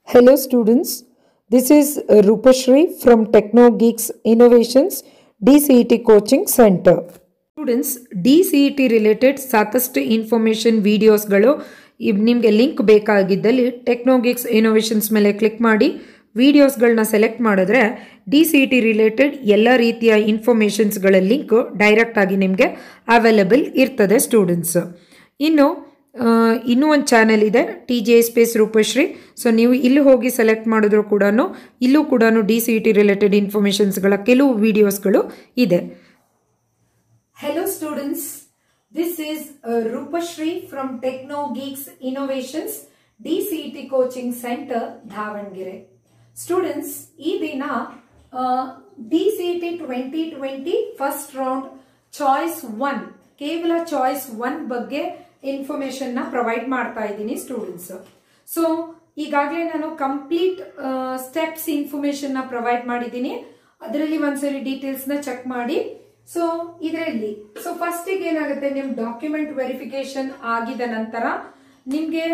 Hello students, this is uh, Rupashri from Techno Geeks Innovations DCET Coaching Center. Students D C E T related ಸಾಕಷ್ಟು information ವೀಡಿಯೋಸ್ಗಳು ನಿಮಗೆ link ಬೇಕಾಗಿದ್ದಲ್ಲಿ Technogeeks innovations ಮೇಲೆ click ಮಾಡಿ ವೀಡಿಯೋಸ್ಗಳನ್ನ select ಮಾಡಿದ್ರೆ D C E T related ಎಲ್ಲ ರೀತಿಯ ಇನ್ಫಾರ್ಮೇಷನ್ಸ್ಗಳ ಲಿಂಕ್ ಡೈರೆಕ್ಟಾಗಿ ನಿಮಗೆ ಅವೈಲಬಲ್ ಇರ್ತದೆ ಸ್ಟೂಡೆಂಟ್ಸ್ ಇನ್ನು ಆ, ಇನ್ನೂ ಒಂದು ಚಾನೆಲ್ ಇದೆ T J space Roopashree so ನೀವು ಇಲ್ಲಿ ಹೋಗಿ ಸೆಲೆಕ್ಟ್ ಮಾಡಿದ್ರು ಕೂಡ ಇಲ್ಲೂ ಕೂಡ D C E T related ಇನ್ಫಾರ್ಮೇಷನ್ಸ್ಗಳ ಕೆಲವು ವೀಡಿಯೋಸ್ಗಳು ಇದೆ Hello students, this is uh, Rupashri from Techno Geeks Innovations DCET Coaching Center, Davangere. Students, ಈ ದಿನ D C T twenty twenty first round choice one ಕೇವಲ ಚಾಯ್ಸ್ ಒನ್ ಬಗ್ಗೆ information ನ provide ಮಾಡ್ತಾ ಇದ್ದೀನಿ ಸ್ಟೂಡೆಂಟ್ಸ್ ಸೊ ಈಗಾಗಲೇ ನಾನು ಕಂಪ್ಲೀಟ್ ಸ್ಟೆಪ್ಸ್ ಇನ್ಫಾರ್ಮೇಶನ್ ನ ಪ್ರೊವೈಡ್ ಮಾಡಿದ್ದೀನಿ ಅದರಲ್ಲಿ ಒಂದ್ಸರಿ ಡೀಟೇಲ್ಸ್ ನ ಚೆಕ್ ಮಾಡಿ ಸೊ ಇದರಲ್ಲಿ ಸೊ ಫಸ್ಟ್ ಏನಾಗುತ್ತೆ ನಿಮ್ ಡಾಕ್ಯುಮೆಂಟ್ ವೆರಿಫಿಕೇಶನ್ ಆಗಿದ ನಂತರ ನಿಮ್ಗೆ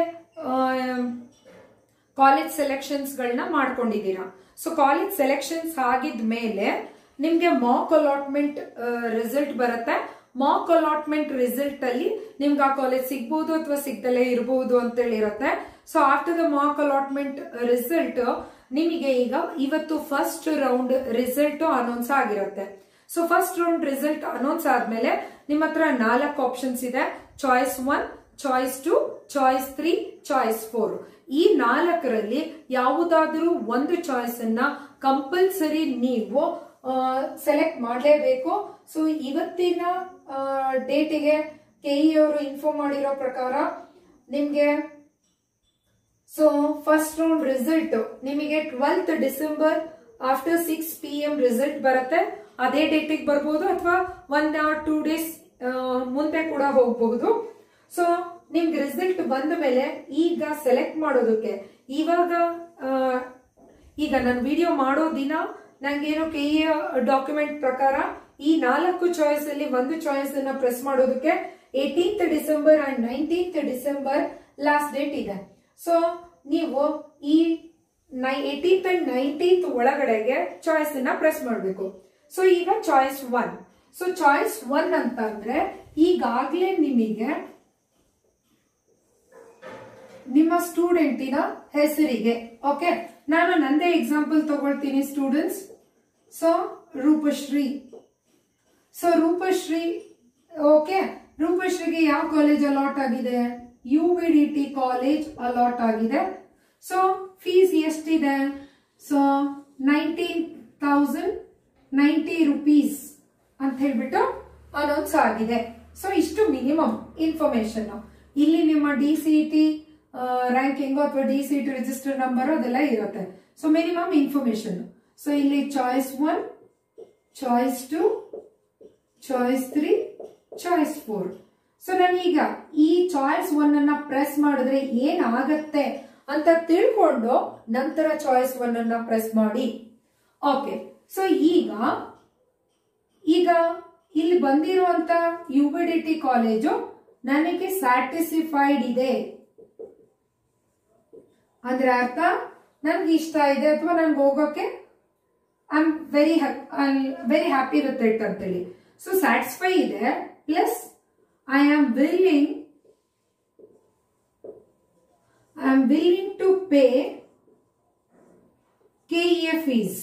ಕಾಲೇಜ್ ಸೆಲೆಕ್ಷನ್ಸ್ ಗಳನ್ನ ಮಾಡ್ಕೊಂಡಿದ್ದೀರಾ ಸೊ ಕಾಲೇಜ್ ಸೆಲೆಕ್ಷನ್ಸ್ ಆಗಿದ ಮೇಲೆ ನಿಮ್ಗೆ ಮಾಕ್ ಅಲಾಟ್ಮೆಂಟ್ ರಿಸಲ್ಟ್ ಬರುತ್ತೆ ಮಾಕ್ ಅಲಾಟ್ಮೆಂಟ್ ರಿಸಲ್ಟ್ ಅಲ್ಲಿ ನಿಮ್ಗೆ ಆ ಕಾಲೇಜ್ ಸಿಗ್ಬಹುದು ಅಥವಾ ಸಿಗ್ದಲೇ ಇರಬಹುದು ಅಂತೇಳಿ ಇರುತ್ತೆ so after the mock allotment result ನಿಮಗೆ ಈಗ ಇವತ್ತು ಫಸ್ಟ್ ರೌಂಡ್ ರಿಸಲ್ಟ್ ಅನೌನ್ಸ್ ಆಗಿರುತ್ತೆ so first round result announce ಆದ್ಮೇಲೆ ನಿಮ್ಮ ಹತ್ರ ನಾಲ್ಕು ಆಪ್ಷನ್ಸ್ ಇದೆ choice one choice two choice three choice four ಈ ನಾಲ್ಕರಲ್ಲಿ ಯಾವುದಾದ್ರೂ ಒಂದು ಚಾಯ್ಸ್ ಅನ್ನ ಕಂಪಲ್ಸರಿ ನೀವು ಸೆಲೆಕ್ಟ್ ಮಾಡಲೇಬೇಕು ಸೊ ಇವತ್ತಿನ ಡೇಟಿಗೆ ಕೆಇ ಅವರು ಇನ್ಫಾರ್ಮ್ ಮಾಡಿರೋ ಪ್ರಕಾರ ನಿಮ್ಗೆ ಸೊ ಫಸ್ಟ್ ರೌಂಡ್ ರಿಸಲ್ಟ್ ನಿಮಗೆ twelfth December after six P M result ಬರುತ್ತೆ ಅದೇ ಡೇಟಿಗೆ ಬರ್ಬೋದು ಅಥವಾ ಒನ್ ಆರ್ ಟೂ ಡೇಸ್ ಮುಂದೆ ಕೂಡ ಹೋಗಬಹುದು ಸೊ ನಿಮ್ಗೆ ರಿಸಲ್ಟ್ ಬಂದ ಮೇಲೆ ಈಗ ಸೆಲೆಕ್ಟ್ ಮಾಡೋದಕ್ಕೆ ಇವಾಗ ಆ, ಈಗ ನಾನು ವಿಡಿಯೋ ಮಾಡೋ ದಿನ ನಂಗೇನು ಕೆ ಡಾಕ್ಯುಮೆಂಟ್ ಪ್ರಕಾರ ಈ ನಾಲ್ಕು ಚಾಯ್ಸ್ ಅಲ್ಲಿ ಒಂದು ಚಾಯ್ಸ್ ಅನ್ನ ಪ್ರೆಸ್ ಮಾಡೋದಕ್ಕೆ eighteenth December and nineteenth December last date ಇದೆ ಸೊ ನೀವು ಈ ನೈ ಏಟೀನ್ತ್ ಅಂಡ್ ನೈನ್ಟೀನ್ತ್ ಒಳಗಡೆಗೆ ಚಾಯ್ಸ್ ಅನ್ನ ಪ್ರೆಸ್ ಮಾಡಬೇಕು ಸೊ ಈಗ choice one so choice one ಅಂತ ಅಂದ್ರೆ ಈಗಾಗ್ಲೇ ನಿಮಗೆ ನಿಮ್ಮ ಸ್ಟೂಡೆಂಟಿನ ಹೆಸರಿಗೆ ಓಕೆ ನಾನು ನಂದೇ ಎಕ್ಸಾಂಪಲ್ ತಗೊಳ್ತೀನಿ students so Rupashree so Rupashree okay ರೂಪಶ್ರೀಗೆ ಯಾವ ಕಾಲೇಜ್ ಅಲಾಟ್ ಆಗಿದೆ U V D T college allot ಆಗಿದೆ ಸೊ ಫೀಸ್ ಎಷ್ಟಿದೆ so nineteen thousand ninety rupees ಅಂತ ಹೇಳ್ಬಿಟ್ಟು ಅನೌನ್ಸ್ ಆಗಿದೆ ಸೊ ಇಷ್ಟು ಮಿನಿಮಮ್ ಇನ್ಫಾರ್ಮೇಶನ್ ಇಲ್ಲಿ ನಿಮ್ಮ ಡಿ ಸಿ ಟಿ ರ್ಯಾಂಕಿಂಗ್ ಅಥವಾ D C T register number ಅದೆಲ್ಲ ಇರುತ್ತೆ ಸೊ ಮಿನಿಮಮ್ ಇನ್ಫಾರ್ಮೇಶನ್ ಸೊ ಇಲ್ಲಿ choice one choice two choice three choice four so ನಾನೀಗ ಈ ಚಾಯ್ಸ್ ಒನ್ ಅನ್ನ ಪ್ರೆಸ್ ಮಾಡಿದ್ರೆ ಏನಾಗತ್ತೆ ಅಂತ ತಿಳ್ಕೊಂಡು ನಂತರ ಚಾಯ್ಸ್ ಒನ್ ಅನ್ನ ಪ್ರೆಸ್ ಮಾಡಿ ಓಕೆ ಸೊ ಈಗ ಈಗ ಇಲ್ಲಿ ಬಂದಿರುವಂತ ಯುಬಿಡಿಟಿ ಕಾಲೇಜು ನನಗೆ ಸ್ಯಾಟಿಸ್ಫೈಡ್ ಇದೆ ಅಂದ್ರೆ ಅರ್ಥ ನನ್ಗೆ ಇಷ್ಟ ಇದೆ ಅಥವಾ ನನ್ಗೆ ಹೋಗೋಕೆ I am very very happy with it ಅಂತೇಳಿ ಸೊ ಸ್ಯಾಟಿಸ್ಫೈ ಇದೆ plus I am willing I am willing to pay K A fees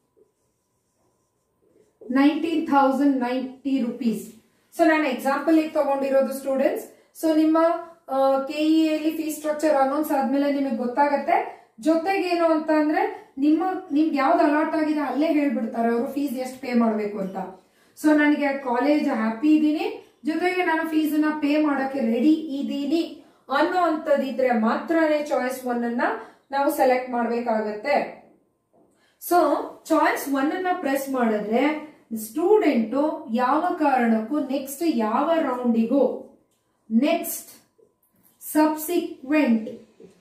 nineteen thousand ninety rupees so ನಾನು ಎಕ್ಸಾಂಪಲ್ ತಗೊಂಡಿರೋದು ಸ್ಟೂಡೆಂಟ್ಸ್ ಸೊ ನಿಮ್ಮ ಕೆಇಎಲ್ಲಿ ಫೀಸ್ ಸ್ಟ್ರಕ್ಚರ್ ಅನೌನ್ಸ್ ಆದ್ಮೇಲೆ ನಿಮಗೆ ಗೊತ್ತಾಗತ್ತೆ ಜೊತೆಗೆ ಏನು ಅಂತ ಅಂದ್ರೆ ನಿಮ್ಮ ನಿಮ್ಗೆ ಯಾವ್ದು ಅಲಾಟ್ ಆಗಿದೆ ಅಲ್ಲೇ ಹೇಳ್ಬಿಡ್ತಾರೆ ಅವರು ಫೀಸ್ ಎಷ್ಟು ಪೇ ಮಾಡಬೇಕು ಅಂತ ಸೊ ನನಗೆ ಕಾಲೇಜ್ ಹ್ಯಾಪಿ ಇದ್ದೀನಿ ಜೊತೆಗೆ ನಾನು ಫೀಸ್ ನ ಪೇ ಮಾಡಕ್ಕೆ ರೆಡಿ ಇದ್ದೀನಿ ಅನ್ನೋ ಅಂತದಿದ್ರೆ ಮಾತ್ರನೇ ಚಾಯ್ಸ್ ಒನ್ ಅನ್ನ ನಾವು ಸೆಲೆಕ್ಟ್ ಮಾಡ್ಬೇಕಾಗತ್ತೆ ಸೊ ಚಾಯ್ಸ್ ಒನ್ ಅನ್ನ ಪ್ರೆಸ್ ಮಾಡಿದ್ರೆ ಸ್ಟೂಡೆಂಟ್ ಯಾವ ಕಾರಣಕ್ಕೂ ನೆಕ್ಸ್ಟ್ ಯಾವ ರೌಂಡಿಗೂ next subsequent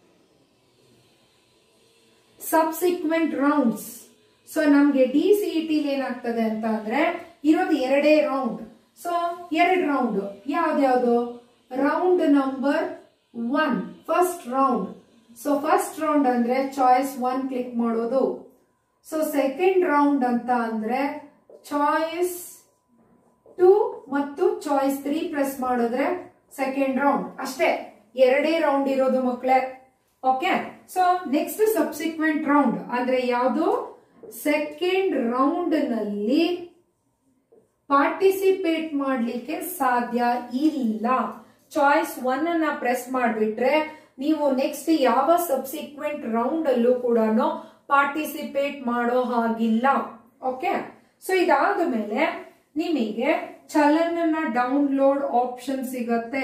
subsequent rounds so ನಮ್ಗೆ ಡಿ ಸಿ ಟಿ ಏನಾಗ್ತದೆ ಅಂತ ಅಂದ್ರೆ ಇರೋದು ಎರಡೇ ರೌಂಡ್ ಸೊ ಎರಡು ರೌಂಡ್ ಯಾವ್ದ್ಯಾವ್ದು round number one first round so first round ಅಂದ್ರೆ ಚಾಯ್ಸ್ ಒನ್ ಕ್ಲಿಕ್ ಮಾಡೋದು ಸೊ ಸೆಕೆಂಡ್ ರೌಂಡ್ ಅಂತ ಅಂದ್ರೆ ಚಾಯ್ಸ್ ಟೂ ಮತ್ತು ಚಾಯ್ಸ್ ತ್ರೀ ಪ್ರೆಸ್ ಮಾಡಿದ್ರೆ ಸೆಕೆಂಡ್ ರೌಂಡ್ ಅಷ್ಟೇ ಎರಡೇ ರೌಂಡ್ ಇರೋದು ಮಕ್ಕಳೇ okay so next subsequent round ಅಂದ್ರೆ ಯಾವುದು ಸೆಕೆಂಡ್ ರೌಂಡ್ ನಲ್ಲಿ ಪಾರ್ಟಿಸಿಪೇಟ್ ಮಾಡ್ಲಿಕ್ಕೆ ಸಾಧ್ಯ ಇಲ್ಲ ಚಾಯ್ಸ್ ಒನ್ ಅನ್ನ ಪ್ರೆಸ್ ಮಾಡಿಬಿಟ್ರೆ ನೀವು ನೆಕ್ಸ್ಟ್ ಯಾವ ಸಬ್ಸಿಕ್ವೆಂಟ್ ರೌಂಡ್ ಅಲ್ಲೂ ಕೂಡ ಪಾರ್ಟಿಸಿಪೇಟ್ ಮಾಡೋ ಹಾಗಿಲ್ಲ ಓಕೆ ಸೊ ಇದಾದ ಮೇಲೆ ನಿಮಗೆ ಚಲನನ ಡೌನ್ಲೋಡ್ ಆಪ್ಷನ್ ಸಿಗತ್ತೆ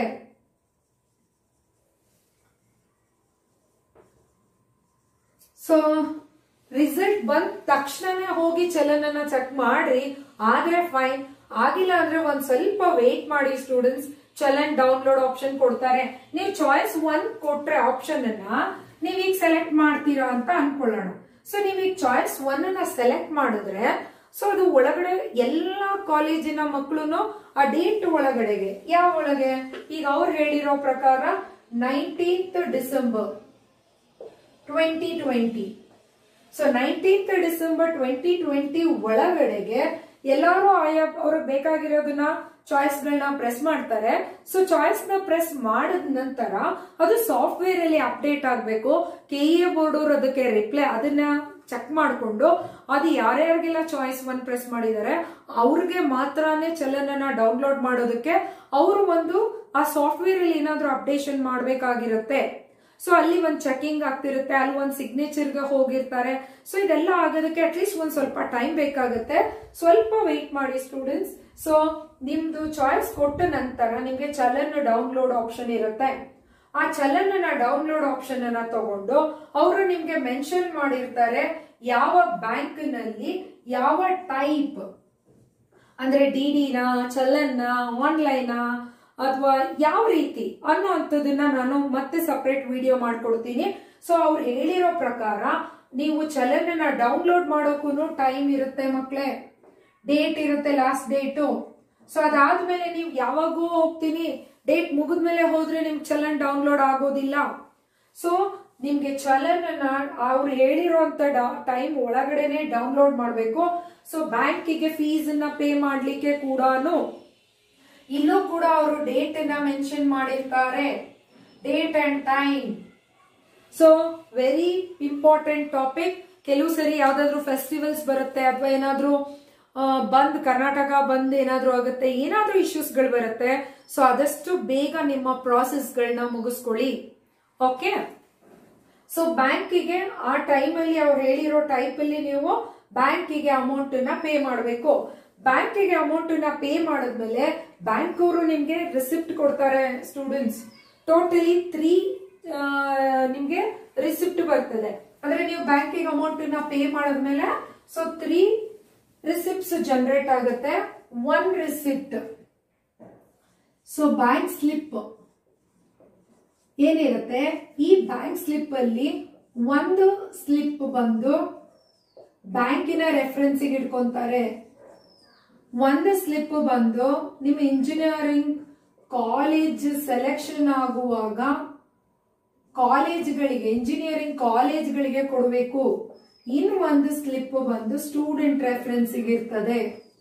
ಸೊ ರಿಸಲ್ಟ್ ಬಂದ ತಕ್ಷಣನೇ ಹೋಗಿ ಚಲನನ ಚೆಕ್ ಮಾಡ್ರಿ ಆದ್ರೆ ಫೈನ್ ಆಗಿಲ್ಲ ಅಂದ್ರೆ ಒಂದ್ ಸ್ವಲ್ಪ ವೇಟ್ ಮಾಡಿ ಸ್ಟೂಡೆಂಟ್ಸ್ ಚಲನ್ ಡೌನ್ಲೋಡ್ ಆಪ್ಷನ್ ಕೊಡ್ತಾರೆ ನೀವು ಚಾಯ್ಸ್ ಒನ್ ಕೊಟ್ರೆ ಆಪ್ಷನ್ ಅನ್ನ ನೀವೀಗ ಸೆಲೆಕ್ಟ್ ಮಾಡ್ತೀರಾ ಅಂತ ಅನ್ಕೊಳ್ಳೋಣ ಸೊ ನೀವೀಗ ಚಾಯ್ಸ್ ಒನ್ ಅನ್ನ ಸೆಲೆಕ್ಟ್ ಮಾಡಿದ್ರೆ ಸೊ ಅದು ಒಳಗಡೆ ಎಲ್ಲಾ ಕಾಲೇಜಿನ ಮಕ್ಕಳು ಆ ಡೇಟ್ ಒಳಗಡೆಗೆ ಯಾವ ಒಳಗೆ ಈಗ ಅವ್ರು ಹೇಳಿರೋ ಪ್ರಕಾರ nineteenth December twenty twenty so nineteenth December twenty twenty ಒಳಗಡೆಗೆ ಎಲ್ಲರೂ ಆಯಾ ಅವ್ರಿಗೆ ಬೇಕಾಗಿರೋದನ್ನ ಚಾಯ್ಸ್ ಗಳನ್ನ ಪ್ರೆಸ್ ಮಾಡ್ತಾರೆ ಸೊ ಚಾಯ್ಸ್ ನ ಪ್ರೆಸ್ ಮಾಡಿದ ನಂತರ ಅದು ಸಾಫ್ಟ್ವೇರ್ ಅಲ್ಲಿ ಅಪ್ಡೇಟ್ ಆಗಬೇಕು ಕೆ ಎ ಬೋರ್ಡ್ ಅವರು ಅದಕ್ಕೆ ರಿಪ್ಲೈ ಅದನ್ನ ಚೆಕ್ ಮಾಡಿಕೊಂಡು ಅದು ಯಾರ್ಯಾರಿಗೆಲ್ಲ ಚಾಯ್ಸ್ ಒನ್ ಪ್ರೆಸ್ ಮಾಡಿದ್ದಾರೆ ಅವ್ರಿಗೆ ಮಾತ್ರನೇ ಚಲನನ ಡೌನ್ಲೋಡ್ ಮಾಡೋದಕ್ಕೆ ಅವರು ಒಂದು ಆ ಸಾಫ್ಟ್ವೇರ್ ಅಲ್ಲಿ ಏನಾದ್ರೂ ಅಪ್ಡೇಷನ್ ಮಾಡಬೇಕಾಗಿರುತ್ತೆ ಸೊ ಅಲ್ಲಿ ಒಂದು ಚೆಕಿಂಗ್ ಆಗ್ತಿರುತ್ತೆ ಅಲ್ಲಿ ಒಂದು ಸಿಗ್ನೇಚರ್ಗೆ ಹೋಗಿರ್ತಾರೆ ಸೊ ಇದೆಲ್ಲ ಆಗೋದಕ್ಕೆ ಅಟ್ಲೀಸ್ಟ್ ಒಂದ್ ಸ್ವಲ್ಪ ಟೈಮ್ ಬೇಕಾಗುತ್ತೆ ಸ್ವಲ್ಪ ವೆಯ್ಟ್ ಮಾಡಿ ಸ್ಟೂಡೆಂಟ್ಸ್ ಸೊ ನಿಮ್ದು ಚಾಯ್ಸ್ ಕೊಟ್ಟ ನಂತರ ನಿಮ್ಗೆ ಚಲನ್ ಡೌನ್ಲೋಡ್ ಆಪ್ಷನ್ ಇರುತ್ತೆ ಆ ಚಲನನ ಡೌನ್ಲೋಡ್ ಆಪ್ಷನ್ ಅನ್ನ ತಗೊಂಡು ಅವರು ನಿಮ್ಗೆ ಮೆನ್ಷನ್ ಮಾಡಿರ್ತಾರೆ ಯಾವ ಬ್ಯಾಂಕ್ ನಲ್ಲಿ ಯಾವ ಟೈಪ್ ಅಂದ್ರೆ ಡಿ ಡಿನ ಚಲನ್ನ ಆನ್ಲೈನಾ ಅಥವಾ ಯಾವ ರೀತಿ ಅನ್ನೋಂಥದ್ದನ್ನ ನಾನು ಮತ್ತೆ ಸಪರೇಟ್ ವಿಡಿಯೋ ಮಾಡ್ಕೊಡ್ತೀನಿ ಸೊ ಅವ್ರು ಹೇಳಿರೋ ಪ್ರಕಾರ ನೀವು ಚಲನನ ಡೌನ್ಲೋಡ್ ಮಾಡೋಕ್ಕೂ ಟೈಮ್ ಇರುತ್ತೆ ಮಕ್ಕಳೇ ಡೇಟ್ ಇರುತ್ತೆ ಲಾಸ್ಟ್ ಡೇಟು ಸೊ ಅದಾದ್ಮೇಲೆ ನೀವು ಯಾವಾಗೂ ಹೋಗ್ತೀನಿ ಡೇಟ್ ಮುಗಿದ್ಮೇಲೆ ಹೋದ್ರೆ ನಿಮ್ಗೆ ಚಲನ್ ಡೌನ್ಲೋಡ್ ಆಗೋದಿಲ್ಲ ಸೊ ನಿಮ್ಗೆ ಚಲನನ ಅವ್ರು ಹೇಳಿರೋಂತ ಟೈಮ್ ಒಳಗಡೆನೆ ಡೌನ್ಲೋಡ್ ಮಾಡಬೇಕು ಸೊ ಬ್ಯಾಂಕಿಗೆ ಫೀಸ್ ಅನ್ನ ಪೇ ಮಾಡ್ಲಿಕ್ಕೆ ಕೂಡ ಇಲ್ಲೂ ಕೂಡ ಅವರು ಡೇಟ್ ಅನ್ನ ಮೆನ್ಷನ್ ಮಾಡಿರ್ತಾರೆ date and time so very important topic ಕೆಲವು ಸರಿ ಯಾವ್ದಾದ್ರು ಫೆಸ್ಟಿವಲ್ಸ್ ಬರುತ್ತೆ ಅಥವಾ ಏನಾದ್ರೂ ಬಂದ್ ಕರ್ನಾಟಕ ಬಂದ್ ಏನಾದ್ರೂ ಆಗುತ್ತೆ ಏನಾದ್ರೂ ಇಶ್ಯೂಸ್ಗಳು ಬರುತ್ತೆ ಸೊ ಆದಷ್ಟು ಬೇಗ ನಿಮ್ಮ ಪ್ರಾಸೆಸ್ಗಳನ್ನ ಮುಗಿಸ್ಕೊಳ್ಳಿ ಓಕೆ ಸೊ ಬ್ಯಾಂಕಿಗೆ ಆ ಟೈಮಲ್ಲಿ ಅವ್ರು ಹೇಳಿರೋ ಟೈಪಲ್ಲಿ ನೀವು ಬ್ಯಾಂಕಿಗೆ ಅಮೌಂಟ್ ನ ಪೇ ಮಾಡಬೇಕು ಬ್ಯಾಂಕಿಗೆ ಅಮೌಂಟ್ ನ ಪೇ ಮಾಡಿದ್ಮೇಲೆ ಬ್ಯಾಂಕ್ ಅವರು ನಿಮ್ಗೆ ರಿಸಿಪ್ಟ್ ಕೊಡ್ತಾರೆ ಸ್ಟೂಡೆಂಟ್ಸ್ ಟೋಟಲಿ ತ್ರೀ ನಿಮ್ಗೆ ರಿಸಿಪ್ಟ್ ಬರ್ತದೆ ಅಂದ್ರೆ ನೀವು ಬ್ಯಾಂಕಿಗೆ ಅಮೌಂಟ್ ನ ಪೇ ಮಾಡಿದ್ಮೇಲೆ ಸೊ ತ್ರೀ ರಿಸಿಪ್ಟ್ಸ್ ಜನರೇಟ್ ಆಗುತ್ತೆ one receipt so bank slip ಏನಿರುತ್ತೆ ಈ ಬ್ಯಾಂಕ್ ಸ್ಲಿಪ್ ಅಲ್ಲಿ ಒಂದು ಸ್ಲಿಪ್ ಬಂದು ಬ್ಯಾಂಕಿನ ರೆಫರೆನ್ಸಿಗೆ ಇಟ್ಕೊಂತಾರೆ ಒಂದು ಸ್ಲಿಪ್ ಬಂದು ನಿಮ್ಮ ಇಂಜಿನಿಯರಿಂಗ್ ಕಾಲೇಜ್ ಸೆಲೆಕ್ಷನ್ ಆಗುವಾಗ ಕಾಲೇಜ್ಗಳಿಗೆ ಇಂಜಿನಿಯರಿಂಗ್ ಕಾಲೇಜ್ಗಳಿಗೆ ಕೊಡಬೇಕು ಇನ್ ಒಂದು ಸ್ಲಿಪ್ ಬಂದು ಸ್ಟೂಡೆಂಟ್ ರೆಫರೆನ್ಸಿಗೆ ಇರ್ತದೆ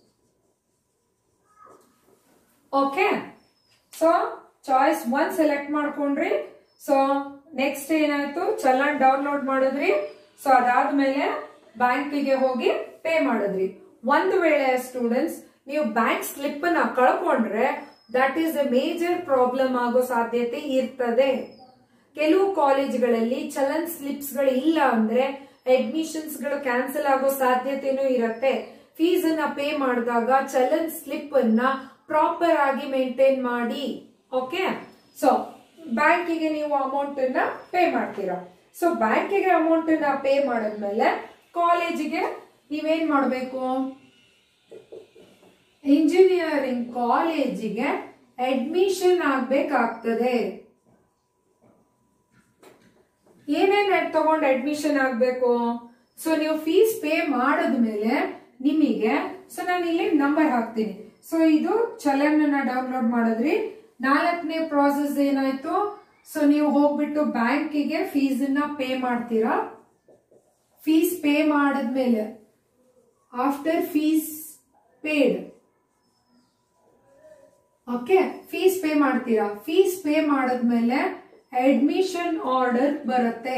okay so choice one select ಮಾಡ್ಕೊಂಡ್ರಿ ಸೊ ನೆಕ್ಸ್ಟ್ ಏನಾಯ್ತು ಚಲನ್ ಡೌನ್ಲೋಡ್ ಮಾಡಿದ್ರಿ ಸೊ ಅದಾದ್ಮೇಲೆ ಬ್ಯಾಂಕಿಗೆ ಹೋಗಿ ಪೇ ಮಾಡಿದ್ರಿ ಒಂದು ವೇಳೆ ಸ್ಟೂಡೆಂಟ್ಸ್ ನೀವು ಬ್ಯಾಂಕ್ ಸ್ಲಿಪ್ ನ ಕಳ್ಕೊಂಡ್ರೆ that is a major problem ಆಗೋ ಸಾಧ್ಯತೆ ಇರ್ತದೆ ಕೆಲವು ಕಾಲೇಜ್ಗಳಲ್ಲಿ ಚಲನ್ ಸ್ಲಿಪ್ಸ್ ಗಳು ಇಲ್ಲ ಅಂದ್ರೆ ಅಡ್ಮಿಷನ್ಸ್ ಗಳು ಕ್ಯಾನ್ಸಲ್ ಆಗೋ ಸಾಧ್ಯತೆನೂ ಇರುತ್ತೆ ಫೀಸ್ ಅನ್ನ ಪೇ ಮಾಡಿದಾಗ ಚಲನ್ ಸ್ಲಿಪ್ ಅನ್ನ ಪ್ರಾಪರ್ ಆಗಿ ಮೇಂಟೈನ್ ಮಾಡಿ ಓಕೆ ಸೊ ಬ್ಯಾಂಕಿಗೆ ನೀವು ಅಮೌಂಟ್ ಅನ್ನ ಪೇ ಮಾಡ್ತೀರಾ ಸೊ ಬ್ಯಾಂಕಿಗೆ ಅಮೌಂಟ್ ನ ಪೇ ಮಾಡಿದ್ಮೇಲೆ ಕಾಲೇಜಿಗೆ ನೀವೇನ್ ಮಾಡಬೇಕು ಇಂಜಿನಿಯರಿಂಗ್ ಕಾಲೇಜಿಗೆ ಅಡ್ಮಿಷನ್ ಆಗ್ಬೇಕಾಗ್ತದೆ ಏನೇನ್ ತಗೊಂಡು ಅಡ್ಮಿಷನ್ ಆಗ್ಬೇಕು ಸೊ ನೀವು ಫೀಸ್ ಪೇ ಮಾಡಿದ್ಮೇಲೆ ನಿಮಗೆ ಸೊ ನಾನು ಇಲ್ಲಿ ನಂಬರ್ ಹಾಕ್ತೀನಿ ಸೊ ಇದು ಚಲನ್ ಡೌನ್ಲೋಡ್ ಮಾಡಿದ್ರಿ ನಾಲ್ಕನೇ ಪ್ರಾಸೆಸ್ ಏನಾಯ್ತು ಸೊ ನೀವು ಹೋಗ್ಬಿಟ್ಟು ಬ್ಯಾಂಕಿಗೆ ಫೀಸನ್ನ ಪೇ ಮಾಡ್ತೀರಾ ಫೀಸ್ ಪೇ ಮಾಡಿದ್ಮೇಲೆ after fees paid okay fees pay ಮಾಡ್ತೀರಾ ಫೀಸ್ ಪೇ ಮಾಡಿದ್ಮೇಲೆ ಅಡ್ಮಿಷನ್ ಆರ್ಡರ್ ಬರುತ್ತೆ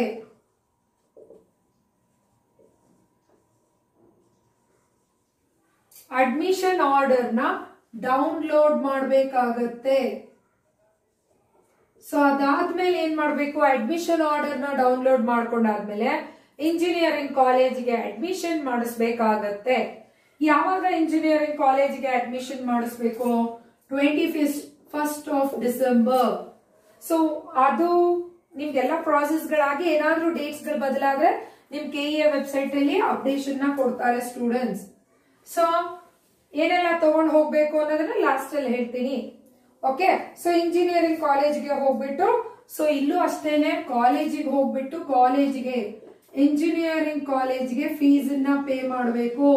ಅಡ್ಮಿಷನ್ ಆರ್ಡರ್ನ ಡೌನ್ಲೋಡ್ ಮಾಡಬೇಕಾಗತ್ತೆ ಸೊ ಅದಾದ್ಮೇಲೆ ಏನ್ ಮಾಡ್ಬೇಕು ಅಡ್ಮಿಷನ್ ಆರ್ಡರ್ ನ ಡೌನ್ಲೋಡ್ ಮಾಡ್ಕೊಂಡಾದ್ಮೇಲೆ ಇಂಜಿನಿಯರಿಂಗ್ ಕಾಲೇಜ್ಗೆ ಅಡ್ಮಿಷನ್ ಮಾಡಿಸ್ಬೇಕಾಗತ್ತೆ ಯಾವಾಗ ಇಂಜಿನಿಯರಿಂಗ್ ಕಾಲೇಜ್ಗೆ ಅಡ್ಮಿಷನ್ ಮಾಡಿಸ್ಬೇಕು twenty first of December so ಅದು ನಿಮ್ಗೆಲ್ಲ ಪ್ರಾಸೆಸ್ಗಳಾಗಿ ಏನಾದ್ರೂ ಡೇಟ್ಸ್ ಗಳು ಬದಲಾದ್ರೆ ನಿಮ್ ಕೆ ಎ ವೆಬ್ಸೈಟ್ ಅಲ್ಲಿ ಅಪ್ಡೇಷನ್ ನ ಕೊಡ್ತಾರೆ ಸ್ಟೂಡೆಂಟ್ಸ್ ಸೊ ಏನೆಲ್ಲ ತಗೊಂಡ್ ಹೋಗ್ಬೇಕು ಅನ್ನೋದನ್ನ ಲಾಸ್ಟ್ ಅಲ್ಲಿ ಹೇಳ್ತೀನಿ ಓಕೆ ಸೊ ಇಂಜಿನಿಯರಿಂಗ್ ಕಾಲೇಜ್ಗೆ ಹೋಗ್ಬಿಟ್ಟು ಸೊ ಇಲ್ಲೂ ಅಷ್ಟೇನೆ ಕಾಲೇಜಿಗೆ ಹೋಗ್ಬಿಟ್ಟು ಕಾಲೇಜ್ಗೆ ಇಂಜಿನಿಯರಿಂಗ್ ಕಾಲೇಜ್ಗೆ ಫೀಸ್ ನ ಪೇ ಮಾಡಬೇಕು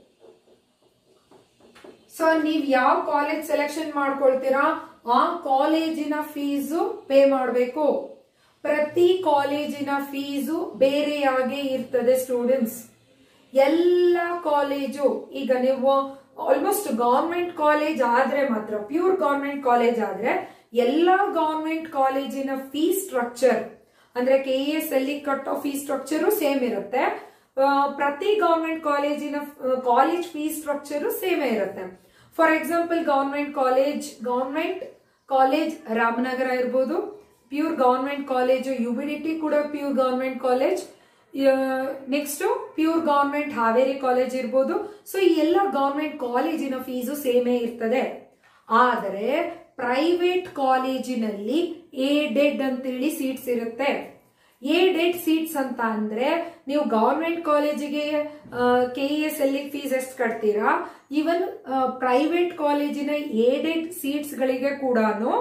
ಸೊ ನೀವ್ ಯಾವ ಕಾಲೇಜ್ ಸೆಲೆಕ್ಷನ್ ಮಾಡ್ಕೊಳ್ತೀರಾ ಆ ಕಾಲೇಜಿನ ಫೀಸು ಪೇ ಮಾಡಬೇಕು ಪ್ರತಿ ಕಾಲೇಜಿನ ಫೀಸು ಬೇರೆಯಾಗೇ ಇರ್ತದೆ ಸ್ಟೂಡೆಂಟ್ಸ್ ಎಲ್ಲ ಕಾಲೇಜು ಈಗ ನೀವು ಆಲ್ಮೋಸ್ಟ್ ಗವರ್ಮೆಂಟ್ ಕಾಲೇಜ್ ಆದ್ರೆ ಮಾತ್ರ ಪ್ಯೂರ್ ಗವರ್ಮೆಂಟ್ ಕಾಲೇಜ್ ಆದ್ರೆ ಎಲ್ಲಾ ಗವರ್ಮೆಂಟ್ ಕಾಲೇಜಿನ ಫೀ ಸ್ಟ್ರಕ್ಚರ್ ಅಂದ್ರೆ ಕೆ ಎಸ್ ಅಲ್ಲಿ cut off fee structure same ಇರುತ್ತೆ ಆ, ಪ್ರತಿ ಗವರ್ಮೆಂಟ್ ಕಾಲೇಜಿನ ಕಾಲೇಜ್ ಫೀ ಸ್ಟ್ರಕ್ಚರು ಸೇಮೇ ಇರುತ್ತೆ for example government college government college Ramanagara ಇರ್ಬೋದು pure government college U B D T ಕೂಡ pure government college next pure government Haveri college ಇರ್ಬೋದು ಸೊ ಈ ಎಲ್ಲ ಗವರ್ಮೆಂಟ್ ಕಾಲೇಜಿನ ಫೀಸು ಸೇಮೇ ಇರ್ತದೆ ಆದರೆ ಪ್ರೈವೇಟ್ ಕಾಲೇಜಿನಲ್ಲಿ ಎ ಡೆಡ್ ಅಂತೇಳಿ ಸೀಟ್ಸ್ ಇರುತ್ತೆ ಎ ಡೆಡ್ ಸೀಟ್ಸ್ ಅಂತ ಅಂದ್ರೆ ನೀವು ಗವರ್ಮೆಂಟ್ ಕಾಲೇಜಿಗೆ ಕೆ ಎಸ್ ಅಲ್ಲಿ ಫೀಸ್ ಎಷ್ಟು ಕಟ್ತೀರಾ ಈವನ್ ಪ್ರೈವೇಟ್ ಕಾಲೇಜಿನ ಏಡೆಡ್ ಸೀಟ್ಸ್ ಗಳಿಗೆ ಕೂಡ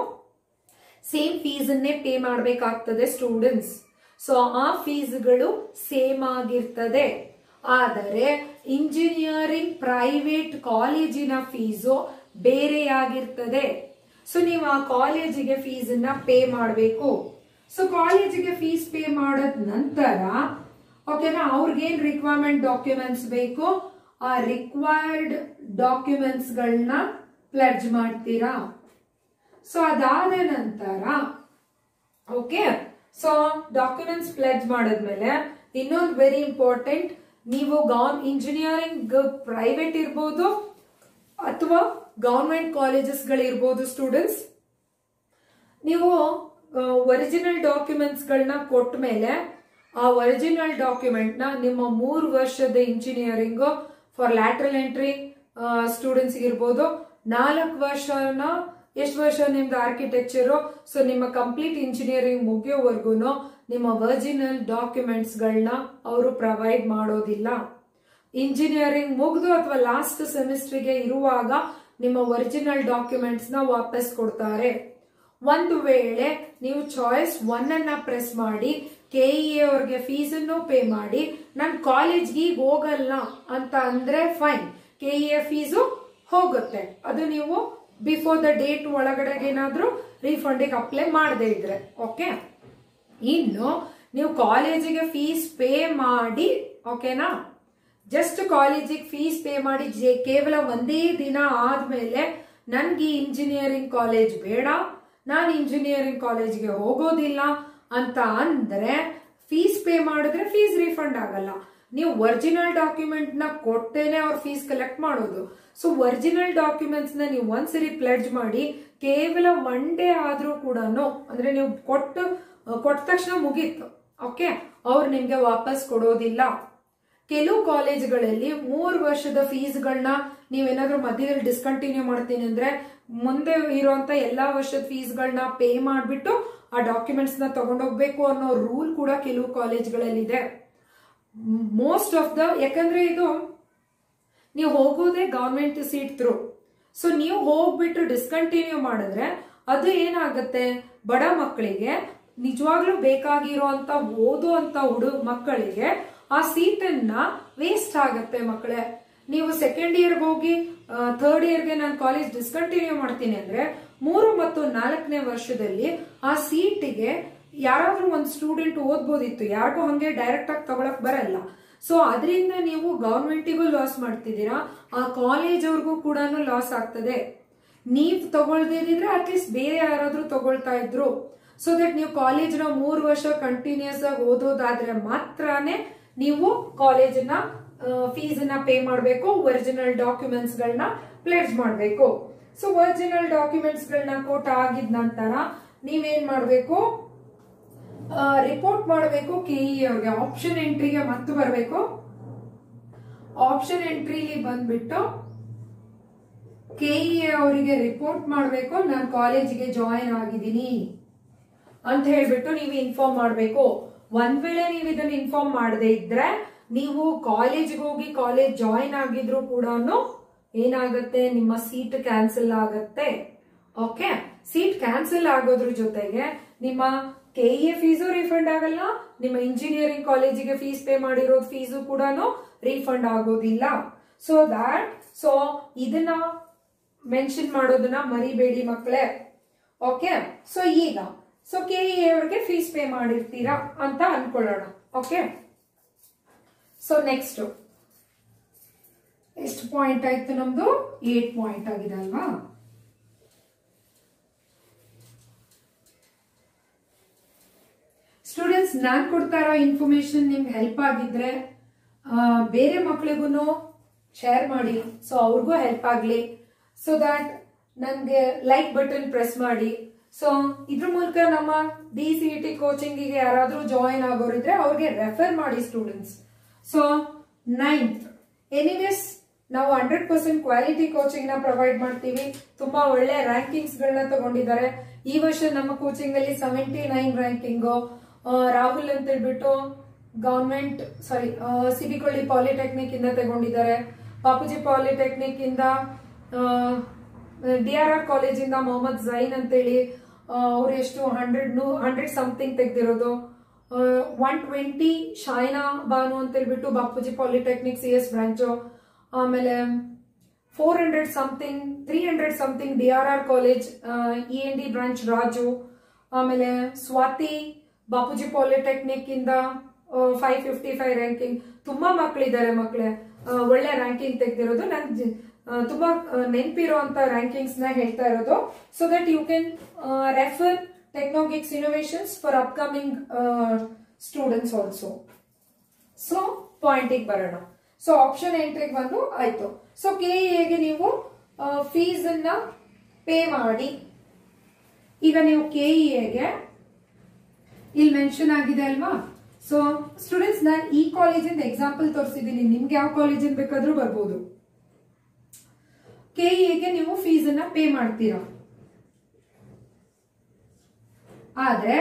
ಸೇಮ್ ಫೀಸ್ ಅನ್ನೇ ಪೇ ಮಾಡಬೇಕಾಗ್ತದೆ ಸ್ಟೂಡೆಂಟ್ಸ್ ಸೊ ಆ ಫೀಸ್ಗಳು ಸೇಮ್ ಆಗಿರ್ತದೆ ಆದರೆ ಇಂಜಿನಿಯರಿಂಗ್ ಪ್ರೈವೇಟ್ ಕಾಲೇಜಿನ ಫೀಸು ಬೇರೆಯಾಗಿರ್ತದೆ ಸೊ ನೀವು ಆ ಕಾಲೇಜಿಗೆ ಫೀಸ್ ಅನ್ನ ಪೇ ಮಾಡಬೇಕು ಸೊ ಕಾಲೇಜಿಗೆ ಫೀಸ್ ಪೇ ಮಾಡಿದ ನಂತರ ಓಕೆನಾ ಅವ್ರಿಗೇನ್ ರಿಕ್ವೈರ್ಮೆಂಟ್ ಡಾಕ್ಯುಮೆಂಟ್ಸ್ ಬೇಕು ಆ ರಿಕ್ವೈರ್ಡ್ ಡಾಕ್ಯುಮೆಂಟ್ಸ್ ಗಳನ್ನ ಪ್ಲಡ್ಜ್ ಮಾಡ್ತೀರಾ ಸೊ ಅದಾದ ನಂತರ ಓಕೆ ಸೊ ಡಾಕ್ಯುಮೆಂಟ್ಸ್ ಪ್ಲೆಜ್ ಮಾಡಿದ್ಮೇಲೆ ಇನ್ನೊಂದು ವೆರಿ ಇಂಪಾರ್ಟೆಂಟ್ ನೀವು ಗೌನ್ ಇಂಜಿನಿಯರಿಂಗ್ ಪ್ರೈವೇಟ್ ಇರ್ಬೋದು ಅಥವಾ ಗವರ್ಮೆಂಟ್ ಕಾಲೇಜಸ್ ಗಳಿರ್ಬೋದು ಸ್ಟೂಡೆಂಟ್ಸ್ ನೀವು ಒರಿಜಿನಲ್ ಡಾಕ್ಯುಮೆಂಟ್ಸ್ ಗಳನ್ನ ಕೊಟ್ಟ ಮೇಲೆ ಆ ಒರಿಜಿನಲ್ ಡಾಕ್ಯುಮೆಂಟ್ ನ ನಿಮ್ಮ ಮೂರು ವರ್ಷದ engineering for lateral entry students ಇರ್ಬೋದು ನಾಲ್ಕು ವರ್ಷನ ಎಷ್ಟು ವರ್ಷ ನಿಮ್ದು ಆರ್ಕಿಟೆಕ್ಚರು ಸೊ ನಿಮ್ಮ ಕಂಪ್ಲೀಟ್ ಇಂಜಿನಿಯರಿಂಗ್ ಮುಗಿಯೋವರೆಗೂ ನಿಮ್ಮ ಒರಿಜಿನಲ್ ಡಾಕ್ಯುಮೆಂಟ್ಸ್ ಗಳನ್ನ ಅವರು ಪ್ರೊವೈಡ್ ಮಾಡೋದಿಲ್ಲ ಇಂಜಿನಿಯರಿಂಗ್ ಮುಗಿದು ಅಥವಾ ಲಾಸ್ಟ್ ಸೆಮಿಸ್ಟ್ರಿಗೆ ಇರುವಾಗ ನಿಮ್ಮ ಒರಿಜಿನಲ್ ಡಾಕ್ಯುಮೆಂಟ್ಸ್ ನ ವಾಪಸ್ ಕೊಡ್ತಾರೆ ಒಂದು ವೇಳೆ ನೀವು ಚಾಯ್ಸ್ ಒನ್ ಅನ್ನ ಪ್ರೆಸ್ ಮಾಡಿ ಕೆ ಇ ಅವ್ರಿಗೆ ಫೀಸ್ ಅನ್ನು ಪೇ ಮಾಡಿ ನಾನು ಕಾಲೇಜ್ಗೆ ಈಗ ಹೋಗಲ್ಲ ಅಂತ ಅಂದ್ರೆ fine K E A fees ಹೋಗುತ್ತೆ ಅದು ನೀವು ಬಿಫೋರ್ ದ ಡೇಟ್ ಒಳಗಡೆ ಏನಾದ್ರೂ ರೀಫಂಡಿಗೆ ಅಪ್ಲೈ ಮಾಡದೇ ಇದ್ರೆ ಓಕೆ ಇನ್ನು ನೀವು ಕಾಲೇಜಿಗೆ ಫೀಸ್ ಪೇ ಮಾಡಿ ಓಕೆನಾ ಜಸ್ಟ್ ಕಾಲೇಜಿಗೆ ಫೀಸ್ ಪೇ ಮಾಡಿ ಜೆ- ಕೇವಲ ಒಂದೇ ದಿನ ಆದ್ಮೇಲೆ ನನ್ಗೆ ಇಂಜಿನಿಯರಿಂಗ್ ಕಾಲೇಜ್ ಬೇಡ ನಾನು ಇಂಜಿನಿಯರಿಂಗ್ ಕಾಲೇಜ್ಗೆ ಹೋಗೋದಿಲ್ಲ ಅಂತ ಅಂದ್ರೆ ಫೀಸ್ ಪೇ ಮಾಡಿದ್ರೆ ಫೀಸ್ ರೀಫಂಡ್ ಆಗಲ್ಲ ನೀವು ಒರಿಜಿನಲ್ ಡಾಕ್ಯುಮೆಂಟ್ ನ ಕೊಟ್ಟೇನೆ ಅವ್ರ ಫೀಸ್ ಕಲೆಕ್ಟ್ ಮಾಡೋದು ಸೊ ಒರಿಜಿನಲ್ ಡಾಕ್ಯುಮೆಂಟ್ಸ್ ನ ನೀವು ಒಂದ್ಸರಿ ಪ್ಲೆಡ್ಜ್ ಮಾಡಿ ಕೇವಲ ಒನ್ ಡೇ ಆದ್ರೂ ಕೂಡ ಅಂದ್ರೆ ನೀವು ಕೊಟ್ಟು ಕೊಟ್ಟ ತಕ್ಷಣ ಮುಗೀತು ಓಕೆ ಅವ್ರು ನಿಮ್ಗೆ ವಾಪಸ್ ಕೊಡೋದಿಲ್ಲ ಕೆಲವು ಕಾಲೇಜ್ಗಳಲ್ಲಿ ಮೂರು ವರ್ಷದ ಫೀಸ್ಗಳನ್ನ ನೀವೇನಾದ್ರೂ ಮಧ್ಯದಲ್ಲಿ ಡಿಸ್ಕಂಟಿನ್ಯೂ ಮಾಡ್ತೀನಿ ಅಂದ್ರೆ ಮುಂದೆ ಇರುವಂತ ಎಲ್ಲಾ ವರ್ಷದ ಫೀಸ್ಗಳನ್ನ ಪೇ ಮಾಡಿಬಿಟ್ಟು ಆ ಡಾಕ್ಯುಮೆಂಟ್ಸ್ ನ ತಗೊಂಡೋಗ್ಬೇಕು ಅನ್ನೋ ರೂಲ್ ಕೂಡ ಕೆಲವು ಕಾಲೇಜ್ಗಳಲ್ಲಿದೆ ಮೋಸ್ಟ್ ಆಫ್ ದ ಯಾಕಂದ್ರೆ ಇದು ನೀವು ಹೋಗೋದೇ ಗವರ್ಮೆಂಟ್ ಸೀಟ್ ಥ್ರೂ ಸೊ ನೀವು ಹೋಗ್ಬಿಟ್ಟು ಡಿಸ್ಕಂಟಿನ್ಯೂ ಮಾಡಿದ್ರೆ ಅದು ಏನಾಗುತ್ತೆ ಬಡ ಮಕ್ಕಳಿಗೆ ನಿಜವಾಗ್ಲೂ ಬೇಕಾಗಿರುವಂತ ಓದುವಂತ ಹುಡು ಮಕ್ಕಳಿಗೆ ಆ ಸೀಟನ್ನ ವೇಸ್ಟ್ ಆಗತ್ತೆ ಮಕ್ಕಳೇ ನೀವು ಸೆಕೆಂಡ್ ಇಯರ್ಗೆ ಹೋಗಿ ಥರ್ಡ್ ಇಯರ್ಗೆ ನಾನು ಕಾಲೇಜ್ ಡಿಸ್ಕಂಟಿನ್ಯೂ ಮಾಡ್ತೀನಿ ಅಂದ್ರೆ ಮೂರು ಮತ್ತು ನಾಲ್ಕನೇ ವರ್ಷದಲ್ಲಿ ಆ ಸೀಟಿಗೆ ಯಾರಾದ್ರೂ ಒಂದು ಸ್ಟೂಡೆಂಟ್ ಓದ್ಬೋದಿತ್ತು ಯಾರಿಗೂ ಹಂಗೆ ಡೈರೆಕ್ಟ್ ಆಗಿ ತಗೊಳಕ್ ಬರಲ್ಲ ಸೊ ಅದರಿಂದ ನೀವು ಗವರ್ಮೆಂಟಿಗೂ ಲಾಸ್ ಮಾಡ್ತಿದ್ದೀರಾ ಆ ಕಾಲೇಜ್ ಅವ್ರಿಗೂ ಕೂಡ ಲಾಸ್ ಆಗ್ತದೆ ನೀವ್ ತಗೊಳ್ದಿದ್ರೆ ಅಟ್ಲೀಸ್ಟ್ ಬೇರೆ ಯಾರಾದ್ರೂ ತಗೊಳ್ತಾ ಇದ್ರು ಸೊ ದಟ್ ನೀವು ಕಾಲೇಜ್ನ ಮೂರು ವರ್ಷ ಕಂಟಿನ್ಯೂಸ್ ಆಗಿ ಓದೋದಾದ್ರೆ ಮಾತ್ರನೇ ನೀವು ಕಾಲೇಜಿನ ಫೀಸ್ ನ ಪೇ ಮಾಡಬೇಕು ಒರಿಜಿನಲ್ ಡಾಕ್ಯುಮೆಂಟ್ಸ್ ಗಳನ್ನ ಪ್ಲೇಸ್ ಮಾಡಬೇಕು ಸೊ ಒರಿಜಿನಲ್ ಡಾಕ್ಯುಮೆಂಟ್ಸ್ ಗಳನ್ನ ಕೋಟ ಆಗಿದ ನಂತರ ನೀವೇನ್ ಮಾಡಬೇಕು ರಿಪೋರ್ಟ್ ಮಾಡಬೇಕು ಕೆಇ ಅವ್ರಿಗೆ ಆಪ್ಷನ್ ಎಂಟ್ರಿಗೆ ಮತ್ತೆ ಬರಬೇಕು ಆಪ್ಷನ್ ಎಂಟ್ರಿಲಿ ಬಂದ್ಬಿಟ್ಟು ಕೆಇ ಅವರಿಗೆ ರಿಪೋರ್ಟ್ ಮಾಡಬೇಕು ನಾನು ಕಾಲೇಜಿಗೆ ಜಾಯಿನ್ ಆಗಿದ್ದೀನಿ ಅಂತ ಹೇಳ್ಬಿಟ್ಟು ನೀವು ಇನ್ಫಾರ್ಮ್ ಮಾಡಬೇಕು ಒಂದ್ ವೇಳೆ ನೀವು ಇದನ್ನ ಇನ್ಫಾರ್ಮ್ ಮಾಡದೇ ಇದ್ರೆ ನೀವು ಕಾಲೇಜ್ಗೆ ಹೋಗಿ ಕಾಲೇಜ್ ಜಾಯಿನ್ ಆಗಿದ್ರು ಕೂಡ ಏನಾಗುತ್ತೆ ನಿಮ್ಮ ಸೀಟ್ ಕ್ಯಾನ್ಸಲ್ ಆಗತ್ತೆ ಓಕೆ ಸೀಟ್ ಕ್ಯಾನ್ಸಲ್ ಆಗೋದ್ರ ಜೊತೆಗೆ ನಿಮ್ಮ ಕೆ ಎ ಫೀಸು ರಿಫಂಡ್ ಆಗಲ್ಲ ನಿಮ್ಮ ಇಂಜಿನಿಯರಿಂಗ್ ಕಾಲೇಜಿಗೆ ಫೀಸ್ ಪೇ ಮಾಡಿರೋ ಫೀಸು ಕೂಡ ರೀಫಂಡ್ ಆಗೋದಿಲ್ಲ ಸೊ ದಾಟ್ ಸೊ ಇದನ್ನ ಮೆನ್ಷನ್ ಮಾಡೋದನ್ನ ಮರಿಬೇಡಿ ಮಕ್ಕಳೇ ಓಕೆ ಸೊ ಈಗ ಸೊ ಕೆ ಇ ಅವ್ರಿಗೆ ಫೀಸ್ ಪೇ ಮಾಡಿರ್ತೀರಾ ಅಂತ ಅನ್ಕೊಳ್ಳೋಣ ಓಕೆ ಸೊ ನೆಕ್ಸ್ಟ್ ಎಷ್ಟು ಪಾಯಿಂಟ್ ಆಯ್ತು ನಮ್ದು ಏಟ್ ಪಾಯಿಂಟ್ ಆಗಿದೆ ಅಲ್ವಾ ಸ್ಟೂಡೆಂಟ್ಸ್ ನಾನ್ ಕೊಡ್ತಾ ಇರೋ ಇನ್ಫಾರ್ಮೇಶನ್ ನಿಮ್ಗೆ ಹೆಲ್ಪ್ ಆಗಿದ್ರೆ ಆ, ಬೇರೆ ಮಕ್ಳಿಗೂ ಶೇರ್ ಮಾಡಿ ಸೊ ಅವ್ರಿಗೂ ಹೆಲ್ಪ್ ಆಗ್ಲಿ ಸೊ ದಟ್ ನನ್ಗೆ ಲೈಕ್ ಬಟನ್ ಪ್ರೆಸ್ ಮಾಡಿ ಸೊ ಇದ್ರ ಮೂಲಕ ನಮ್ಮ ಡಿ ಸಿ ಟಿ ಕೋಚಿಂಗಿಗೆ ಯಾರಾದ್ರೂ ಜಾಯಿನ್ ಆಗೋರಿದ್ರೆ ಅವ್ರಿಗೆ ರೆಫರ್ ಮಾಡಿ ಸ್ಟೂಡೆಂಟ್ಸ್ ಸೊ ನೈನ್ತ್ ಎನಿವೇಸ್ ನಾವು ಹಂಡ್ರೆಡ್ ಪರ್ಸೆಂಟ್ ಕ್ವಾಲಿಟಿ ಕೋಚಿಂಗ್ ನ ಪ್ರೊವೈಡ್ ಮಾಡ್ತೀವಿ ತುಂಬಾ ಒಳ್ಳೆ ರ್ಯಾಂಕಿಂಗ್ಸ್ ಗಳನ್ನ ತಗೊಂಡಿದ್ದಾರೆ ಈ ವರ್ಷ ನಮ್ಮ ಕೋಚಿಂಗ್ ಅಲ್ಲಿ ಸೆವೆಂಟಿ ನೈನ್ ರ್ಯಾಂಕಿಂಗ್ ರಾಹುಲ್ ಅಂತ ಹೇಳ್ಬಿಟ್ಟು ಗವರ್ಮೆಂಟ್ ಸಾರಿ ಸಿಬಿಕೊಳ್ಳಿ ಪಾಲಿಟೆಕ್ನಿಕ್ ಇಂದ ತಗೊಂಡಿದ್ದಾರೆ ಬಾಪೂಜಿ ಪಾಲಿಟೆಕ್ನಿಕ್ ಇಂದ ಡಿ ಆರ್ ಆರ್ ಕಾಲೇಜಿಂದ ಮೊಹಮ್ಮದ್ ಜೈನ್ ಅಂತೇಳಿ ಅವ್ರು ಎಷ್ಟು ಹಂಡ್ರೆಡ್ ನೂ ಹಂಡ್ರೆಡ್ ಸಮಥಿಂಗ್ ತೆಗ್ದಿರೋದು ಒನ್ ಟ್ವೆಂಟಿ ಶಾಯ್ನಾ ಬಾನು ಅಂತ ಹೇಳ್ಬಿಟ್ಟು Bapuji polytechnic C S branch ಆಮೇಲೆ four hundred something three hundred something D R R college E N D branch Raju ಆಮೇಲೆ ಸ್ವಾತಿ ಬಾಪೂಜಿ ಪಾಲಿಟೆಕ್ನಿಕ್ ಇಂದ ಫೈವ್ ಫಿಫ್ಟಿ ಫೈವ್ ರ್ಯಾಂಕಿಂಗ್ ತುಂಬಾ ಮಕ್ಕಳಿದ್ದಾರೆ ಮಕ್ಕಳೇ ಆ, ಒಳ್ಳೆ ರ್ಯಾಂಕಿಂಗ್ ತೆಗ್ದಿರೋದು ನನ್ ಜ- ಆ, ತುಂಬಾ ನೆನಪಿರೋ ಅಂತ ರ್ಯಾಂಕಿಂಗ್ಸ್ ನ ಹೇಳ್ತಾ ಇರೋದು so that you can refer Technogics Innovations for upcoming students also so ಪಾಯಿಂಟಿಗೆ ಬರೋಣ ಸೊ ಆಪ್ಷನ್ ಎಂಟ್ರಿಗೆ ಬಂದು ಆಯ್ತು ಸೊ ಕೆ ಎಗೆ ನೀವು ಫೀಸ್ ಅನ್ನ ಪೇ ಮಾಡಿ ಈಗ ನೀವು ಕೆ ಎಗೆ ಇಲ್ಲಿ ಮೆನ್ಷನ್ ಆಗಿದೆ ಅಲ್ವಾ ಸೊ ಸ್ಟೂಡೆಂಟ್ಸ್ ನಾನು ಈ ಕಾಲೇಜಿಂದ ಎಕ್ಸಾಂಪಲ್ ತೋರಿಸಿದ್ದೀನಿ ನಿಮ್ಗೆ ಯಾವ ಕಾಲೇಜಿಂದ ಬೇಕಾದ್ರೂ ಬರ್ಬೋದು ಕೆ ಎಗೆ ನೀವು ಫೀಸ್ ಅನ್ನ ಪೇ ಮಾಡ್ತೀರಾ ಆದ್ರೆ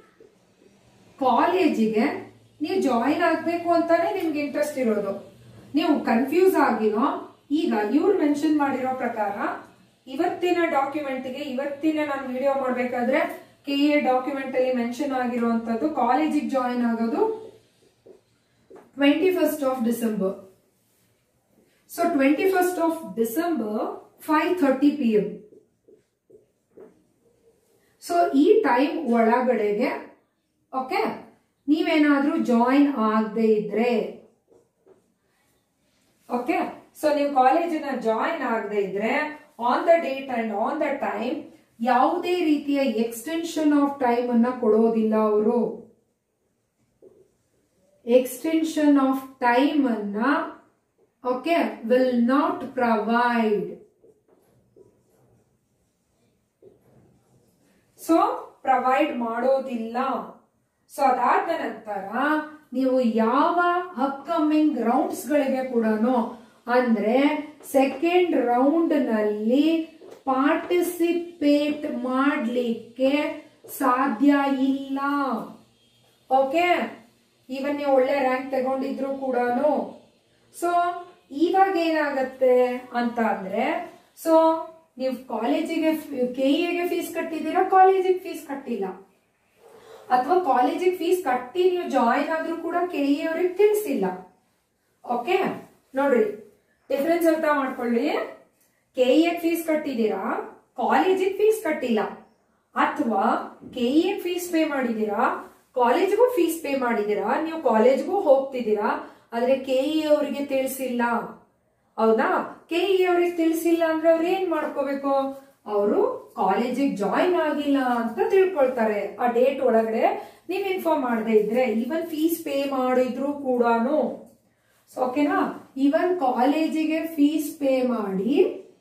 ಕಾಲೇಜಿಗೆ ನೀವು ಜಾಯಿನ್ ಆಗ್ಬೇಕು ಅಂತಾನೆ ನಿಮ್ಗೆ ಇಂಟ್ರೆಸ್ಟ್ ಇರೋದು ನೀವು ಕನ್ಫ್ಯೂಸ್ ಆಗಿನೋ ಈಗ ಇವ್ರು ಮೆನ್ಷನ್ ಮಾಡಿರೋ ಪ್ರಕಾರ ಇವತ್ತಿನ ಡಾಕ್ಯುಮೆಂಟ್ಗೆ ಇವತ್ತಿನ ನಾನು ವಿಡಿಯೋ ಮಾಡ್ಬೇಕಾದ್ರೆ ಕೆ ಎ ಡಾಕ್ಯುಮೆಂಟ್ ಅಲ್ಲಿ ಮೆನ್ಷನ್ ಆಗಿರುವಂತದ್ದು ಕಾಲೇಜಿಗೆ ಜಾಯಿನ್ ಆಗೋದು twenty first of December so twenty first of December five thirty P M so ಈ ಟೈಮ್ ಒಳಗಡೆಗೆ ಓಕೆ ನೀವೇನಾದ್ರೂ ಜಾಯಿನ್ ಆಗದೆ ಇದ್ರೆ ಓಕೆ ಸೊ ನೀವು ಕಾಲೇಜಿನ ಜಾಯಿನ್ ಆಗದೆ ಇದ್ರೆ on the date and on the time ಯಾವುದೇ ರೀತಿಯ ಎಕ್ಸ್ಟೆನ್ಷನ್ ಆಫ್ ಟೈಮ್ ಅನ್ನ ಕೊಡೋದಿಲ್ಲ ಅವರು ಎಕ್ಸ್ಟೆನ್ಷನ್ ಆಫ್ ಟೈಮ್ ಅನ್ನ okay will not provide so provide ಮಾಡೋದಿಲ್ಲ ಸೊ ಅದಾದ ನಂತರ ನೀವು ಯಾವ ಅಪ್ಕಮಿಂಗ್ ರೌಂಡ್ಸ್ ಗಳಿಗೆ ಕೂಡ ಅಂದ್ರೆ ಸೆಕೆಂಡ್ ರೌಂಡ್ ನಲ್ಲಿ ಪಾರ್ಟಿಸಿಪೇಟ್ ಮಾಡ್ಲಿಕ್ಕೆ ಸಾಧ್ಯ ಇಲ್ಲ ಓಕೆ ಈವನ್ ನೀವು ಒಳ್ಳೆ ರ್ಯಾಂಕ್ ತಗೊಂಡಿದ್ರು ಕೂಡ ಸೊ ಇವಾಗ ಏನಾಗತ್ತೆ ಅಂತ ಅಂದ್ರೆ ಸೊ ನೀವು ಕಾಲೇಜಿಗೆ ಕೆ ಎಗೆ ಫೀಸ್ ಕಟ್ಟಿದ್ದೀರಾ ಕಾಲೇಜಿಗೆ ಫೀಸ್ ಕಟ್ಟಿಲ್ಲ ಅಥವಾ ಕಾಲೇಜಿಗೆ ಫೀಸ್ ಕಟ್ಟಿ ನೀವು ಜಾಯಿನ್ ಆದ್ರೂ ಕೂಡ ಕೆ ಇ ಅವ್ರಿಗೆ ತಿಳಿಸಿಲ್ಲ ಓಕೆ ನೋಡ್ರಿ ಡಿಫ್ರೆನ್ಸ್ ಅರ್ಥ ಮಾಡ್ಕೊಳ್ಳಿ ಕೆ ಇ ಫೀಸ್ ಕಟ್ಟಿದ್ದೀರಾ ಕಾಲೇಜಿಗೆ ಫೀಸ್ ಕಟ್ಟಿಲ್ಲ ಅಥವಾ ಕೆ ಇ ಫೀಸ್ ಪೇ ಮಾಡಿದೀರಾ ಕಾಲೇಜ್ಗೂ ಫೀಸ್ ಪೇ ಮಾಡಿದೀರಾ ನೀವು ಕಾಲೇಜ್ಗೂ ಹೋಗ್ತಿದ್ದೀರಾ ಆದ್ರೆ ಕೆ ಇ ಅವರಿಗೆ ತಿಳಿಸಿಲ್ಲ ಹೌದಾ ಕೆ ಇ ಅವ್ರಿಗೆ ತಿಳಿಸಿಲ್ಲ ಅಂದ್ರೆ ಅವ್ರು ಏನ್ ಮಾಡ್ಕೋಬೇಕು ಅವರು ಕಾಲೇಜಿಗೆ ಜಾಯಿನ್ ಆಗಿಲ್ಲ ಅಂತ ತಿಳ್ಕೊಳ್ತಾರೆ ಆ ಡೇಟ್ ಒಳಗಡೆ ನೀವ್ ಇನ್ಫಾರ್ಮ್ ಮಾಡದೇ ಇದ್ರೆ ಈವನ್ ಫೀಸ್ ಪೇ ಮಾಡಿದ್ರು ಕೂಡಾನು ಓಕೆನಾ ಈವನ್ ಕಾಲೇಜಿಗೆ ಫೀಸ್ ಪೇ ಮಾಡಿ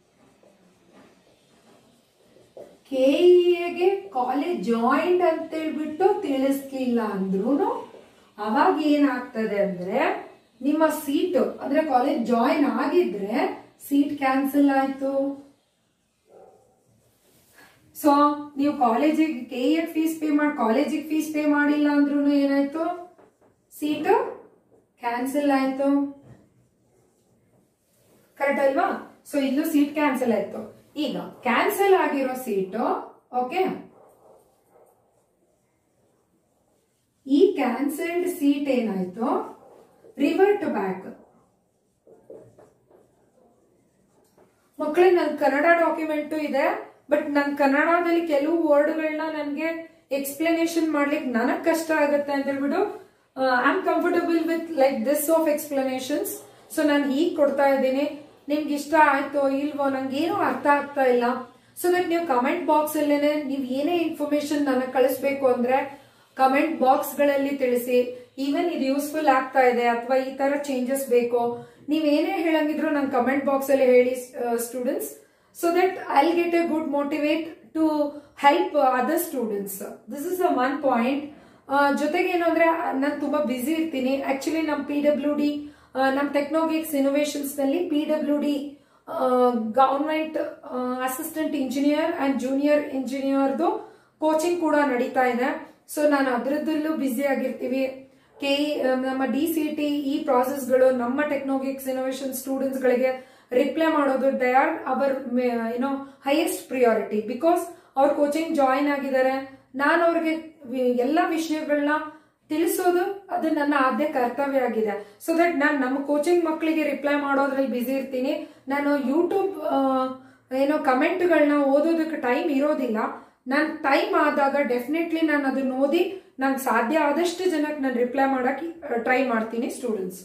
ಕೆಇಎಗೆ ಕಾಲೇಜ್ ಜಾಯಿಂಟ್ ಅಂತ ಹೇಳ್ಬಿಟ್ಟು ತಿಳಿಸ್ಲಿಲ್ಲ ಅಂದ್ರೂ ಅವಾಗ ಏನಾಗ್ತದೆ ಅಂದ್ರೆ ನಿಮ್ಮ ಸೀಟ್ ಅಂದ್ರೆ ಕಾಲೇಜ್ ಜಾಯಿನ್ ಆಗಿದ್ರೆ ಸೀಟ್ ಕ್ಯಾನ್ಸಲ್ ಆಯ್ತು ಸೊ ನೀವು ಕಾಲೇಜಿಗೆ ಕೆ ಎ ಫೀಸ್ ಪೇ ಮಾಡಿ ಕಾಲೇಜಿಗೆ ಫೀಸ್ ಪೇ ಮಾಡಿಲ್ಲ ಅಂದ್ರೂ ಏನಾಯ್ತು ಸೀಟ್ ಕ್ಯಾನ್ಸಲ್ ಆಯ್ತು ಕರೆಕ್ಟ್ ಅಲ್ವಾ ಸೊ ಇಲ್ಲೂ ಸೀಟ್ ಕ್ಯಾನ್ಸಲ್ ಆಯ್ತು ಈಗ ಕ್ಯಾನ್ಸಲ್ ಆಗಿರೋ ಸೀಟು ಓಕೆ ಈ ಕ್ಯಾನ್ಸಲ್ಡ್ ಸೀಟ್ ಏನಾಯ್ತು ರಿವರ್ಟ್ ಬ್ಯಾಕ್ ಮಕ್ಕಳೇ ನನ್ ಕನ್ನಡ ಡಾಕ್ಯುಮೆಂಟು ಇದೆ ಬಟ್ ನನ್ ಕನ್ನಡದಲ್ಲಿ ಕೆಲವು ವರ್ಡ್ಗಳನ್ನ ನನಗೆ ಎಕ್ಸ್ಪ್ಲನೇಷನ್ ಮಾಡ್ಲಿಕ್ಕೆ ನನಗ್ ಕಷ್ಟ ಆಗುತ್ತೆ ಅಂತ ಹೇಳ್ಬಿಟ್ಟು I am comfortable with like this of explanations so ನಾನು ಹೀಗೆ ಕೊಡ್ತಾ ಇದ್ದೀನಿ ನಿಮ್ಗೆ ಇಷ್ಟ ಆಯ್ತೋ ಇಲ್ವೋ ನಂಗೆ ಏನೂ ಅರ್ಥ ಆಗ್ತಾ ಇಲ್ಲ ಸೊ ದಟ್ ನೀವು ಕಮೆಂಟ್ ಬಾಕ್ಸ್ ಅಲ್ಲೇನೆ ನೀವು ಏನೇ ಇನ್ಫಾರ್ಮೇಶನ್ ನನಗೆ ಕಳಿಸ್ಬೇಕು ಅಂದ್ರೆ ಕಮೆಂಟ್ ಬಾಕ್ಸ್ ಗಳಲ್ಲಿ ತಿಳಿಸಿ ಈವನ್ ಇದು ಯೂಸ್ಫುಲ್ ಆಗ್ತಾ ಇದೆ ಅಥವಾ ಈ ತರ ಚೇಂಜಸ್ ಬೇಕು ನೀವ್ ಏನೇ ಹೇಳಂಗಿದ್ರು ನಂಗೆ ಕಮೆಂಟ್ ಬಾಕ್ಸ್ ಅಲ್ಲಿ ಹೇಳಿ students so that I get a good motivate to help other students this is a one point ಜೊತೆಗೆ ಏನು ಅಂದ್ರೆ ನಾನು ತುಂಬಾ ಬ್ಯುಸಿ ಇರ್ತೀನಿ ಆಕ್ಚುಲಿ ನಮ್ ಪಿ ಡಬ್ಲ್ಯೂ ಡಿ ನಮ್ ಟೆಕ್ನೋಗಿಕ್ಸ್ ಇನೋವೇಷನ್ಸ್ ನಲ್ಲಿ P W D government assistant engineer and junior ಇಂಜಿನಿಯರ್ದು ಕೋಚಿಂಗ್ ಕೂಡ ನಡೀತಾ ಇದೆ ಸೊ ನಾನು ಅದರದ್ದಲ್ಲೂ ಬ್ಯುಸಿ ಆಗಿರ್ತೀವಿ ಕೆ ನಮ್ಮ ಡಿ ಸಿ ಟಿ ಈ ಪ್ರಾಸೆಸ್ಗಳು ನಮ್ಮ ಟೆಕ್ನಾಲಜಿಕ್ಸ್ ಇನೋವೇಷನ್ ಸ್ಟೂಡೆಂಟ್ಸ್ ಗಳಿಗೆ ರಿಪ್ಲೈ ಮಾಡೋದು ದೇ ಆರ್ ಅವರ್ ಏನೋ ಹೈಯೆಸ್ಟ್ ಪ್ರಿಯಾರಿಟಿ ಬಿಕಾಸ್ ಅವ್ರ ಕೋಚಿಂಗ್ ಜಾಯಿನ್ ಆಗಿದ್ದಾರೆ ನಾನು ಅವ್ರಿಗೆ ಎಲ್ಲ ವಿಷಯಗಳನ್ನ ತಿಳಿಸೋದು ಅದು ನನ್ನ ಆದ್ಯ ಕರ್ತವ್ಯ ಆಗಿದೆ ಸೊ ದಟ್ ನಾನು ನಮ್ಮ ಕೋಚಿಂಗ್ ಮಕ್ಕಳಿಗೆ ರಿಪ್ಲೈ ಮಾಡೋದ್ರಲ್ಲಿ ಬ್ಯುಸಿ ಇರ್ತೀನಿ ನಾನು ಯೂಟ್ಯೂಬ್ ಏನೋ ಕಮೆಂಟ್ಗಳನ್ನ ಓದೋದಕ್ಕೆ ಟೈಮ್ ಇರೋದಿಲ್ಲ ನಾನು ಟೈಮ್ ಆದಾಗ ಡೆಫಿನೆಟ್ಲಿ ನಾನು ಅದನ್ನ ಓದಿ ನಂಗೆ ಸಾಧ್ಯ ಆದಷ್ಟು ಜನಕ್ಕೆ ನಾನು ರಿಪ್ಲೈ ಮಾಡಕ್ಕೆ ಟ್ರೈ ಮಾಡ್ತೀನಿ students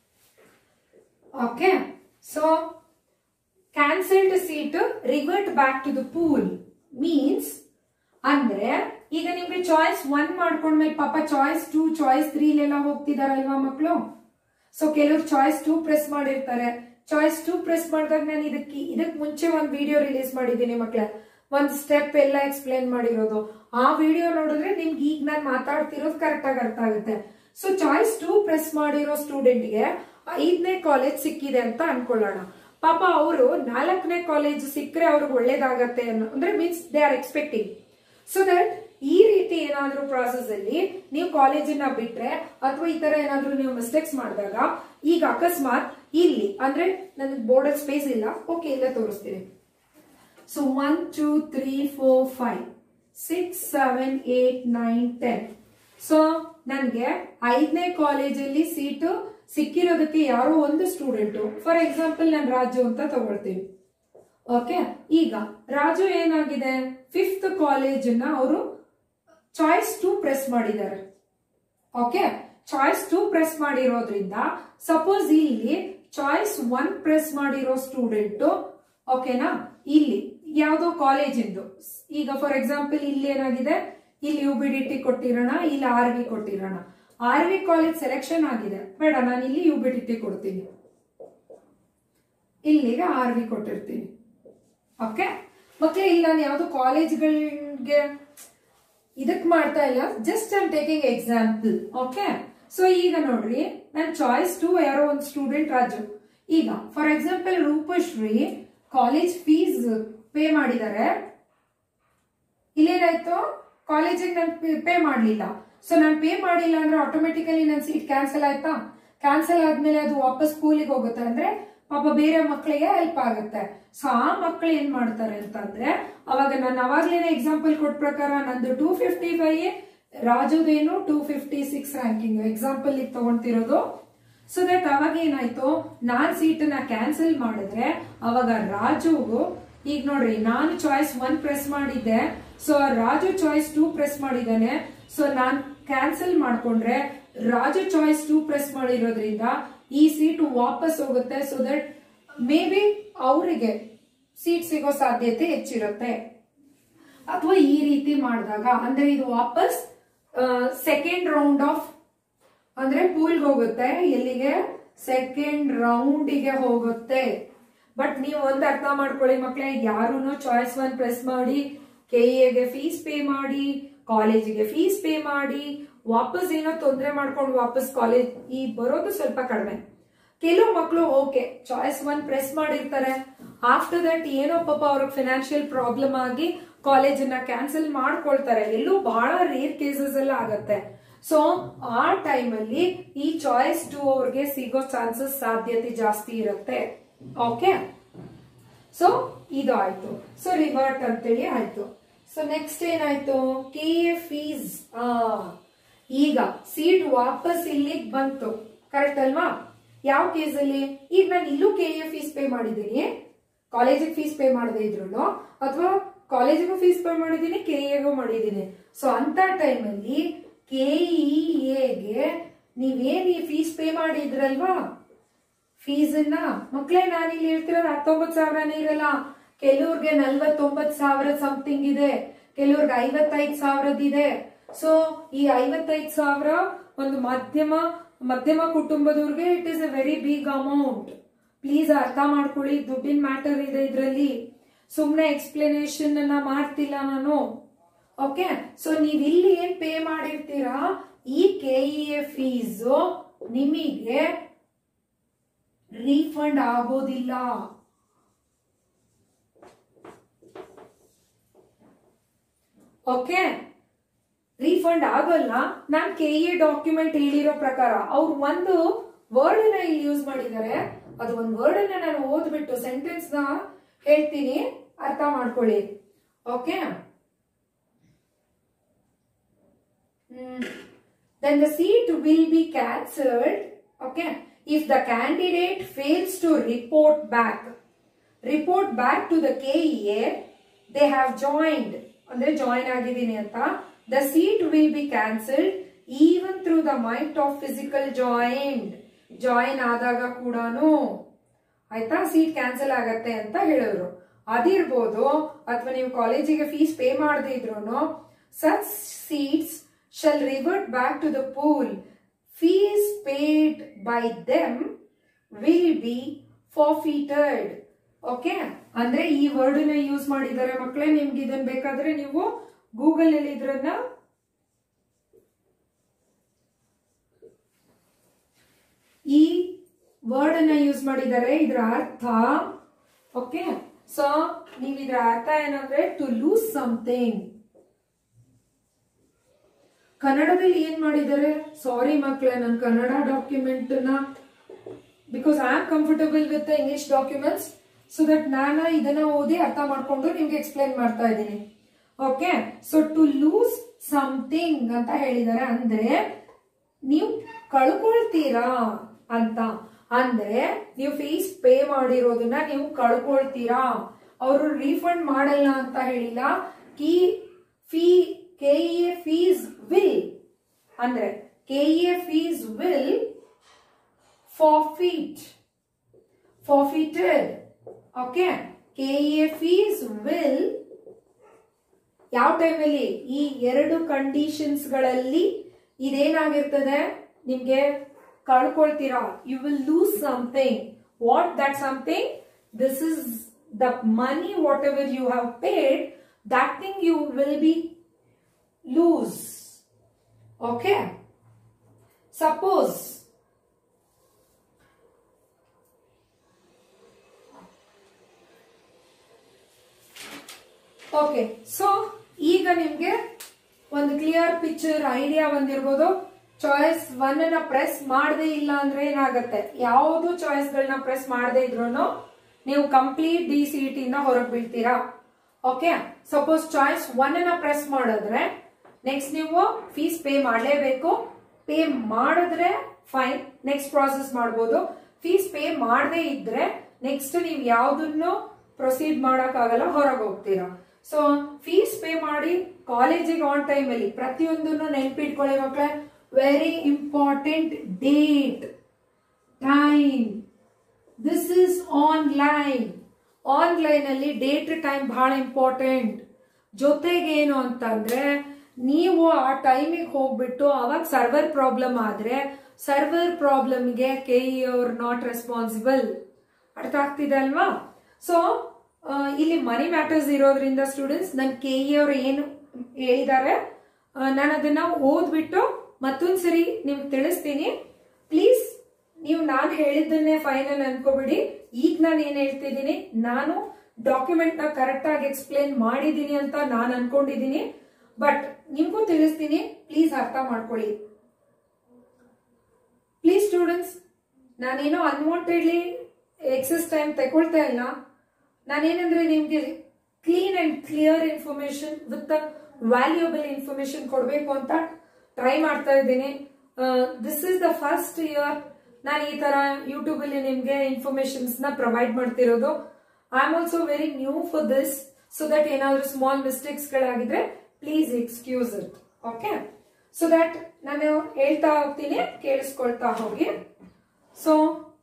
okay so cancelled seat revert back to the pool means ಅಂದ್ರೆ ಈಗ ನಿಮ್ಗೆ ಚಾಯ್ಸ್ ಒನ್ ಮಾಡ್ಕೊಂಡ್ಮೇಲೆ ಪಾಪ ಚಾಯ್ಸ್ ಟೂ ಚಾಯ್ಸ್ ತ್ರೀ ಎಲ್ಲ ಹೋಗ್ತಿದಾರಲ್ವಾ ಮಕ್ಕಳು ಸೊ ಕೆಲವ್ರು ಚಾಯ್ಸ್ ಟೂ ಪ್ರೆಸ್ ಮಾಡಿರ್ತಾರೆ ಚಾಯ್ಸ್ ಟೂ ಪ್ರೆಸ್ ಮಾಡಿದಾಗ ನಾನು ಇದಕ್ಕೆ ಇದಕ್ ಮುಂಚೆ ಒಂದು ವಿಡಿಯೋ ರಿಲೀಸ್ ಮಾಡಿದ್ದೀನಿ ಮಕ್ಕಳ ಒಂದ್ ಸ್ಟೆಪ್ ಎಲ್ಲ ಎಕ್ಸ್ಪ್ಲೇನ್ ಮಾಡಿರೋದು ಆ ವಿಡಿಯೋ ನೋಡಿದ್ರೆ ನಿಮ್ಗೆ ಈಗ ನಾನು ಮಾತಾಡ್ತಿರೋದು ಕರೆಕ್ಟ್ ಆಗಿ ಅರ್ಥ ಆಗುತ್ತೆ ಸೊ ಚಾಯ್ಸ್ ಟೂ ಪ್ರೆಸ್ ಮಾಡಿರೋ ಸ್ಟೂಡೆಂಟ್ಗೆ ಐದನೇ ಕಾಲೇಜ್ ಸಿಕ್ಕಿದೆ ಅಂತ ಅನ್ಕೊಳ್ಳೋಣ ಪಾಪ ಅವರು ನಾಲ್ಕನೇ ಕಾಲೇಜ್ ಸಿಕ್ಕರೆ ಅವ್ರಿಗೆ ಒಳ್ಳೇದಾಗತ್ತೆ ಅನ್ನೋ ಅಂದ್ರೆ means they are expecting so that ಈ ರೀತಿ ಏನಾದ್ರೂ ಪ್ರಾಸೆಸ್ ಅಲ್ಲಿ ನೀವು ಕಾಲೇಜನ್ನ ಬಿಟ್ರೆ ಅಥವಾ ಈ ತರ ಏನಾದ್ರೂ ನೀವು ಮಿಸ್ಟೇಕ್ಸ್ ಮಾಡಿದಾಗ ಈಗ ಅಕಸ್ಮಾತ್ ಇಲ್ಲಿ ಅಂದ್ರೆ ನನಗೆ ಬೋರ್ಡರ್ ಸ್ಪೇಸ್ ಇಲ್ಲ ಓಕೆ ಇಲ್ಲ ತೋರಿಸ್ತೀನಿ so one two three four five six seven eight nine ten so ನನಗೆ ಐದನೇ ಕಾಲೇಜಲ್ಲಿ ಸೀಟು ಸಿಕ್ಕಿರೋದಕ್ಕೆ ಯಾರೋ ಒಂದು ಸ್ಟೂಡೆಂಟು ಫಾರ್ ಎಕ್ಸಾಂಪಲ್ ನಾನು ರಾಜು ಅಂತ ತಗೊಳ್ತೀನಿ ಓಕೆ ಈಗ ರಾಜು ಏನಾಗಿದೆ ಫಿಫ್ತ್ ಕಾಲೇಜನ್ನ ಅವರು ಚಾಯ್ಸ್ ಟು ಪ್ರೆಸ್ ಮಾಡಿದ್ದಾರೆ ಓಕೆ ಚಾಯ್ಸ್ ಟು ಪ್ರೆಸ್ ಮಾಡಿರೋದ್ರಿಂದ ಸಪೋಸ್ ಇಲ್ಲಿ ಚಾಯ್ಸ್ ಒನ್ ಪ್ರೆಸ್ ಮಾಡಿರೋ ಸ್ಟೂಡೆಂಟ್ ಓಕೆನಾ ಇಲ್ಲಿ ಯಾವುದೋ ಕಾಲೇಜಿಂದು ಈಗ ಫಾರ್ ಎಕ್ಸಾಂಪಲ್ ಇಲ್ಲಿ ಏನಾಗಿದೆ ಇಲ್ಲಿ ಯು ಬಿ ಡಿ ಟಿ ಕೊಟ್ಟಿರೋಣ ಇಲ್ಲಿ ಆರ್ ವಿ ಕೊಟ್ಟಿರೋಣ ಆರ್ ವಿ ಕಾಲೇಜ್ ಸೆಲೆಕ್ಷನ್ ಆಗಿದೆ ಬೇಡ ನಾನು ಇಲ್ಲಿ ಯು ಬಿ ಡಿ ಟಿ ಕೊಡ್ತೀನಿ ಇಲ್ಲಿಗೆ ಆರ್ ವಿ ಕೊಟ್ಟಿರ್ತೀನಿ ಓಕೆ ಮಕ್ಕಳೇ ಇಲ್ಲಿ ನಾನು ಯಾವ್ದು ಕಾಲೇಜ್ಗಳಿಗೆ ಇದಕ್ ಮಾಡ್ತಾ ಇಲ್ಲ just I'm taking example okay so ಈಗ ನೋಡ್ರಿ ನನ್ನ ಚಾಯ್ಸ್ ಟು ಯಾರೋ ಒಂದು ಸ್ಟೂಡೆಂಟ್ ರಾಜು ಈಗ for example Rupashree college fees pay ಮಾಡಿದ್ದಾರೆ ಇಲ್ಲೇನಾಯ್ತು ಕಾಲೇಜಿಗೆ ನಾನು ಪೇ ಮಾಡಲಿಲ್ಲ ಸೊ ನಾನು ಪೇ ಮಾಡಿಲ್ಲ ಅಂದ್ರೆ ಆಟೋಮೆಟಿಕಲಿ ನನ್ನ ಸೀಟ್ ಕ್ಯಾನ್ಸಲ್ ಆಯ್ತಾ ಕ್ಯಾನ್ಸಲ್ ಆದ್ಮೇಲೆ ಅದು ವಾಪಸ್ ಸ್ಕೂಲಿಗೆ ಹೋಗುತ್ತೆ ಅಂದ್ರೆ ಪಾಪ ಬೇರೆ ಮಕ್ಕಳಿಗೆ ಹೆಲ್ಪ್ ಆಗುತ್ತೆ ಸೊ ಆ ಮಕ್ಕಳು ಏನ್ ಮಾಡ್ತಾರೆ ಅಂತಂದ್ರೆ ಅವಾಗ ನಾನು ಅವಾಗ್ಲೇನೆ ಎಕ್ಸಾಂಪಲ್ ಕೊಟ್ಟ ಪ್ರಕಾರ ನಂದು ಟೂ ಫಿಫ್ಟಿ ಫೈವ್ ರಾಜುದೇನು two fifty six ranking example ಈಗ ತಗೊಂತಿರೋದು ಸೊ ದಟ್ ಅವಾಗ ಏನಾಯ್ತು ನಾನ್ ಸೀಟನ್ನ ಕ್ಯಾನ್ಸಲ್ ಮಾಡಿದ್ರೆ ಅವಾಗ ರಾಜುಗೂ ಈಗ ನೋಡ್ರಿ ನಾನು ಚಾಯ್ಸ್ ಒನ್ ಪ್ರೆಸ್ ಮಾಡಿದ್ದೆ so Raju choice two press ಮಾಡಿದ್ದಾನೆ ಸೊ ನಾನ್ ಕ್ಯಾನ್ಸಲ್ ಮಾಡ್ಕೊಂಡ್ರೆ ರಾಜು ಚಾಯ್ಸ್ ಟೂ ಪ್ರೆಸ್ ಮಾಡಿರೋದ್ರಿಂದ ಈ ಸೀಟ್ ವಾಪಸ್ ಹೋಗುತ್ತೆ ಸೊ ದಟ್ ಮೇ ಬಿ ಅವರಿಗೆ ಸೀಟ್ ಸಿಗೋ ಸಾಧ್ಯತೆ ಹೆಚ್ಚಿರುತ್ತೆ ಅಥವಾ ಈ ರೀತಿ ಮಾಡಿದಾಗ ಅಂದ್ರೆ ಇದು ವಾಪಸ್ ಸೆಕೆಂಡ್ ರೌಂಡ್ ಆಫ್ ಅಂದ್ರೆ ಪೂಲ್ಗೆ ಹೋಗುತ್ತೆ ಎಲ್ಲಿಗೆ ಸೆಕೆಂಡ್ ರೌಂಡಿಗೆ ಹೋಗುತ್ತೆ ಬಟ್ ನೀವು ಒಂದ್ ಅರ್ಥ ಮಾಡ್ಕೊಳ್ಳಿ ಮಕ್ಳೇ ಯಾರು ಚಾಯ್ಸ್ ಒನ್ ಪ್ರೆಸ್ ಮಾಡಿ ಕೆ ಎಗೆ ಫೀಸ್ ಪೇ ಮಾಡಿ ಕಾಲೇಜಿಗೆ ಫೀಸ್ ಪೇ ಮಾಡಿ ವಾಪಸ್ ಏನೋ ತೊಂದರೆ ಮಾಡ್ಕೊಂಡು ವಾಪಸ್ ಕಾಲೇಜ್ ಈ ಬರೋದು ಸ್ವಲ್ಪ ಕಡಿಮೆ ಕೆಲವು ಮಕ್ಕಳು ಓಕೆ ಚಾಯ್ಸ್ ಒನ್ ಪ್ರೆಸ್ ಮಾಡಿರ್ತಾರೆ ಆಫ್ಟರ್ ದಟ್ ಏನೋ ಪಾಪ ಅವ್ರಿಗೆ ಫಿನಾನ್ಷಿಯಲ್ ಪ್ರಾಬ್ಲಮ್ ಆಗಿ ಕಾಲೇಜನ್ನ ಕ್ಯಾನ್ಸಲ್ ಮಾಡ್ಕೊಳ್ತಾರೆ ಎಲ್ಲೂ ಬಹಳ ರೇರ್ ಕೇಸಸ್ ಎಲ್ಲ ಆಗತ್ತೆ ಸೊ ಆ ಟೈಮಲ್ಲಿ ಈ ಚಾಯ್ಸ್ ಟು ಅವ್ರಿಗೆ ಸಿಗೋ ಚಾನ್ಸಸ್ ಸಾಧ್ಯತೆ ಜಾಸ್ತಿ ಇರುತ್ತೆ ಓಕೆ ಸೊ ಇದು ಆಯ್ತು ಸೊ ರಿವರ್ಟ್ ಅಂತೇಳಿ ಆಯ್ತು ಸೊ ನೆಕ್ಸ್ಟ್ ಏನಾಯ್ತು ಕೆ ಎ ಫೀಸ್ ಈಗ ಸೀಟ್ ವಾಪಸ್ ಇಲ್ಲಿಗೆ ಬಂತು ಕರೆಕ್ಟ್ ಅಲ್ವಾ ಯಾವ ಕೇಸಲ್ಲಿ ಈಗ ನಾನು ಇಲ್ಲೂ ಕೆ ಎ ಫೀಸ್ ಪೇ ಮಾಡಿದ್ದೀನಿ ಕಾಲೇಜಿಗೆ ಫೀಸ್ ಪೇ ಮಾಡದೇ ಇದ್ರು ಅಥವಾ ಕಾಲೇಜಿಗೂ ಫೀಸ್ ಪೇ ಮಾಡಿದ್ದೀನಿ ಕೆ ಎಗೂ ಮಾಡಿದ್ದೀನಿ ಸೊ ಅಂತ ಟೈಮಲ್ಲಿ ಕೆ ಎಗೆ ನೀವೇನ್ ಈ ಫೀಸ್ ಪೇ ಮಾಡಿದ್ರಲ್ವಾ ಫೀಸನ್ನ ಮಕ್ಳೇ ನಾನು ಇಲ್ಲಿ ಹೇಳ್ತಿರೋದು ಹತ್ತೊಂಬತ್ತು ಸಾವಿರನೇ ಇರಲ್ಲ ಕೆಲವ್ರಿಗೆ ನಲ್ವತ್ತೊಂಬತ್ತು ಸಾವಿರ ಸಮಥಿಂಗ್ ಇದೆ ಕೆಲವ್ರಿಗೆ ಐವತ್ತೈದು ಸಾವಿರದಿದೆ ಸೊ ಈ ಐವತ್ತೈದು ಸಾವಿರ ಒಂದು ಮಧ್ಯಮ ಮಧ್ಯಮ ಕುಟುಂಬದವ್ರಿಗೆ it is a very big amount please ಅರ್ಥ ಮಾಡ್ಕೊಳ್ಳಿ ದುಡ್ಡಿನ ಮ್ಯಾಟರ್ ಇದೆ ಇದರಲ್ಲಿ ಸುಮ್ಮನೆ ಎಕ್ಸ್ಪ್ಲನೇಷನ್ ಅನ್ನ ಮಾಡ್ತಿಲ್ಲ ನಾನು ಓಕೆ ಸೊ ನೀವ್ ಇಲ್ಲಿ ಏನ್ ಪೇ ಮಾಡಿರ್ತೀರಾ ಈ ಕೆ ಎ ಫೀಸ್ ನಿಮಗೆ ರೀಫಂಡ್ ಆಗೋದಿಲ್ಲ ಓಕೆ ರೀಫಂಡ್ ಆಗಲ್ಲ ನಾನ್ ಕೆ ಎ ಡಾಕ್ಯುಮೆಂಟ್ ಹೇಳಿರೋ ಪ್ರಕಾರ ಅವ್ರು ಒಂದು ವರ್ಡ್ ನ ಇಲ್ಲಿ ಯೂಸ್ ಮಾಡಿದ್ದಾರೆ ಅದು ಒಂದು ವರ್ಡ್ ಅನ್ನ ನಾನು ಓದ್ಬಿಟ್ಟು ಸೆಂಟೆನ್ಸ್ ನ ಹೇಳ್ತೀನಿ ಅರ್ಥ ಮಾಡ್ಕೊಳ್ಳಿ okay then the seat will be cancelled okay if the candidate fails to report back report back to the KEA they have joined ಅಂದ್ರೆ ಜಾಯಿನ್ ಆಗಿದ್ದೀನಿ ಅಂತ the seat will be cancelled even through the might of physical joined join ಆದಾಗ ಕೂಡಾನು ಆಯ್ತಾ seat cancel ಆಗತ್ತೆ ಅಂತ ಹೇಳಿದ್ರು ಅದಿರ್ಬೋದು ಅಥವಾ ನೀವು ಕಾಲೇಜಿಗೆ ಫೀಸ್ ಪೇ ಮಾಡದೇ ಇದ್ರು such seats shall revert back to the pool. Fees paid by them will be forfeited. Okay ಅಂದ್ರೆ ಈ ವರ್ಡ್ ನ ಯೂಸ್ ಮಾಡಿದ್ದಾರೆ ಮಕ್ಕಳೇ ನಿಮ್ಗೆ ಇದನ್ನ ಬೇಕಾದ್ರೆ ನೀವು ಗೂಗಲ್ ಅಲ್ಲಿ ಇದ್ರನ್ನ ಈ ವರ್ಡ್ ಅನ್ನ ಯೂಸ್ ಮಾಡಿದ್ದಾರೆ ಇದರ ಅರ್ಥ ಓಕೆ ಸೊ ನೀವು ಇದರ ಅರ್ಥ ಏನಂದ್ರೆ ಟು ಲೂಸ್ ಸಮಥಿಂಗ್ ಕನ್ನಡದಲ್ಲಿ ಏನ್ ಮಾಡಿದ್ದಾರೆ ಸಾರಿ ಮಕ್ಕಳೇ ನನ್ನ ಕನ್ನಡ ಡಾಕ್ಯುಮೆಂಟ್ ನ because I am comfortable with English documents so that ನಾನು ಇದನ್ನ ಓದಿ ಅರ್ಥ ಮಾಡ್ಕೊಂಡು ನಿಮ್ಗೆ ಎಕ್ಸ್ಪ್ಲೈನ್ ಮಾಡ್ತಾ ಇದ್ದೀನಿ okay so to lose something ಅಂತ ಹೇಳಿದ್ದಾರೆ ಅಂದ್ರೆ ನೀವು ಕಳ್ಕೊಳ್ತೀರಾ ಅಂತ ಅಂದ್ರೆ ನೀವು ಫೀಸ್ ಪೇ ಮಾಡಿರೋದನ್ನ ನೀವು ಕಳ್ಕೊಳ್ತೀರಾ ಅವರು ರೀಫಂಡ್ ಮಾಡಲ್ಲ ಅಂತ ಹೇಳಿಲ್ಲ ಕೀ fee K A fees will ಅಂದ್ರೆ K A fees will forfeit forfeited okay K A fees will ಯಾವ ಟೈಮಲ್ಲಿ ಈ ಎರಡು ಕಂಡೀಷನ್ಸ್ ಗಳಲ್ಲಿ ಇದೇನಾಗಿರ್ತದೆ ನಿಮ್ಗೆ ಕಳ್ಕೊಳ್ತೀರಾ you will lose something what that something this is the money whatever you have paid that thing you will be lose. Okay. Suppose okay so ಈಗ ನಿಮ್ಗೆ ಒಂದು ಕ್ಲಿಯರ್ ಪಿಕ್ಚರ್ ಐಡಿಯಾ ಬಂದಿರ್ಬೋದು ಚಾಯ್ಸ್ ಒನ್ ಅನ್ನ press ಮಾಡದೇ ಇಲ್ಲ ಅಂದ್ರೆ ಏನಾಗತ್ತೆ ಯಾವುದು ಚಾಯ್ಸ್ ಗಳನ್ನ ಪ್ರೆಸ್ ಮಾಡದೇ ಇದ್ರು ನೀವು ಕಂಪ್ಲೀಟ್ ಡಿ ಸಿ ಇಂದ ಹೊರಗೆ ಬೀಳ್ತೀರಾ ಓಕೆ ಸಪೋಸ್ ಚಾಯ್ಸ್ ಒನ್ ಅನ್ನ ಪ್ರೆಸ್ ಮಾಡಿದ್ರೆ ನೆಕ್ಸ್ಟ್ ನೀವು ಫೀಸ್ ಪೇ ಮಾಡಲೇಬೇಕು ಪೇ ಮಾಡಿದ್ರೆ ಫೈನ್ ನೆಕ್ಸ್ಟ್ ಪ್ರಾಸೆಸ್ ಮಾಡ್ಬೋದು ಫೀಸ್ ಪೇ ಮಾಡದೇ ಇದ್ರೆ ನೆಕ್ಸ್ಟ್ ನೀವು ಯಾವ್ದನ್ನು ಪ್ರೊಸೀಡ್ ಆಗಲ್ಲ ಹೊರಗೆ ಹೋಗ್ತೀರಾ ಸೊ ಫೀಸ್ ಪೇ ಮಾಡಿ ಕಾಲೇಜಿಗೆ ಆನ್ ಟೈಮ್ ಅಲ್ಲಿ ಪ್ರತಿಯೊಂದನ್ನು ನೆನ್ಪಿಟ್ಕೊಳ್ಳಿ ಮಕ್ಕಳೇ very important date time this is online online ಅಲ್ಲಿ ಡೇಟ್ ಟೈಮ್ ಬಹಳ ಇಂಪಾರ್ಟೆಂಟ್ ಜೊತೆಗೆ ಏನು ಅಂತಂದ್ರೆ ನೀವು ಆ ಟೈಮಿಗೆ ಹೋಗ್ಬಿಟ್ಟು ಅವಾಗ ಸರ್ವರ್ ಪ್ರಾಬ್ಲಮ್ ಆದ್ರೆ ಸರ್ವರ್ ಪ್ರಾಬ್ಲಮ್ಗೆ ಕೆ ಇ ಅವ್ರ ನಾಟ್ ರೆಸ್ಪಾನ್ಸಿಬಲ್ ಅರ್ಥ ಆಗ್ತಿದೆ ಅಲ್ವಾ ಸೊ ಇಲ್ಲಿ ಮನಿ ಮ್ಯಾಟರ್ಸ್ ಇರೋದ್ರಿಂದ ಸ್ಟೂಡೆಂಟ್ಸ್ ನನ್ ಕೆ ಇ ಅವ್ರು ಏನು ಹೇಳಿದ್ದಾರೆ ನಾನು ಅದನ್ನ ಓದ್ಬಿಟ್ಟು ಮತ್ತೊಂದ್ಸರಿ ನಿಮ್ಗೆ ತಿಳಿಸ್ತೀನಿ ಪ್ಲೀಸ್ ನೀವು ನಾನು ಹೇಳಿದ್ದನ್ನೇ ಫೈನಲ್ ಅನ್ಕೋಬಿಡಿ ಈಗ ನಾನು ಏನ್ ಹೇಳ್ತಿದ್ದೀನಿ ನಾನು ಡಾಕ್ಯುಮೆಂಟ್ ನ ಕರೆಕ್ಟ್ ಆಗಿ ಎಕ್ಸ್ಪ್ಲೇನ್ ಮಾಡಿದ್ದೀನಿ ಅಂತ ನಾನು ಅನ್ಕೊಂಡಿದ್ದೀನಿ ಬಟ್ ನಿಮ್ಗೂ ತಿಳಿಸ್ತೀನಿ ಪ್ಲೀಸ್ ಅರ್ಥ ಮಾಡ್ಕೊಳ್ಳಿ ಪ್ಲೀಸ್ ಸ್ಟೂಡೆಂಟ್ಸ್ ನಾನೇನೋ ಅನ್ವಾಂಟೆಡ್ಲಿ ಎಕ್ಸಸ್ ಟೈಮ್ ತಗೊಳ್ತಾ ಇಲ್ಲ ನಾನೇನಂದ್ರೆ ನಿಮ್ಗೆ clean and clear information with valuable information ಕೊಡಬೇಕು ಅಂತ ಟ್ರೈ ಮಾಡ್ತಾ ಇದ್ದೀನಿ this is the first year ನಾನು ಈ ತರ ಯೂಟ್ಯೂಬ್ ಅಲ್ಲಿ ನಿಮ್ಗೆ ಇನ್ಫಾರ್ಮೇಶನ್ಸ್ ನ ಪ್ರೊವೈಡ್ ಮಾಡ್ತಿರೋದು I am also very new for this so that ಏನಾದ್ರೂ ಸ್ಮಾಲ್ ಮಿಸ್ಟೇಕ್ಸ್ ಗಳಾಗಿದ್ರೆ please excuse it okay so that ನಾನು ಹೇಳ್ತಾ ಹೋಗ್ತೀನಿ ಕೇಳಿಸ್ಕೊಳ್ತಾ ಹೋಗಿ so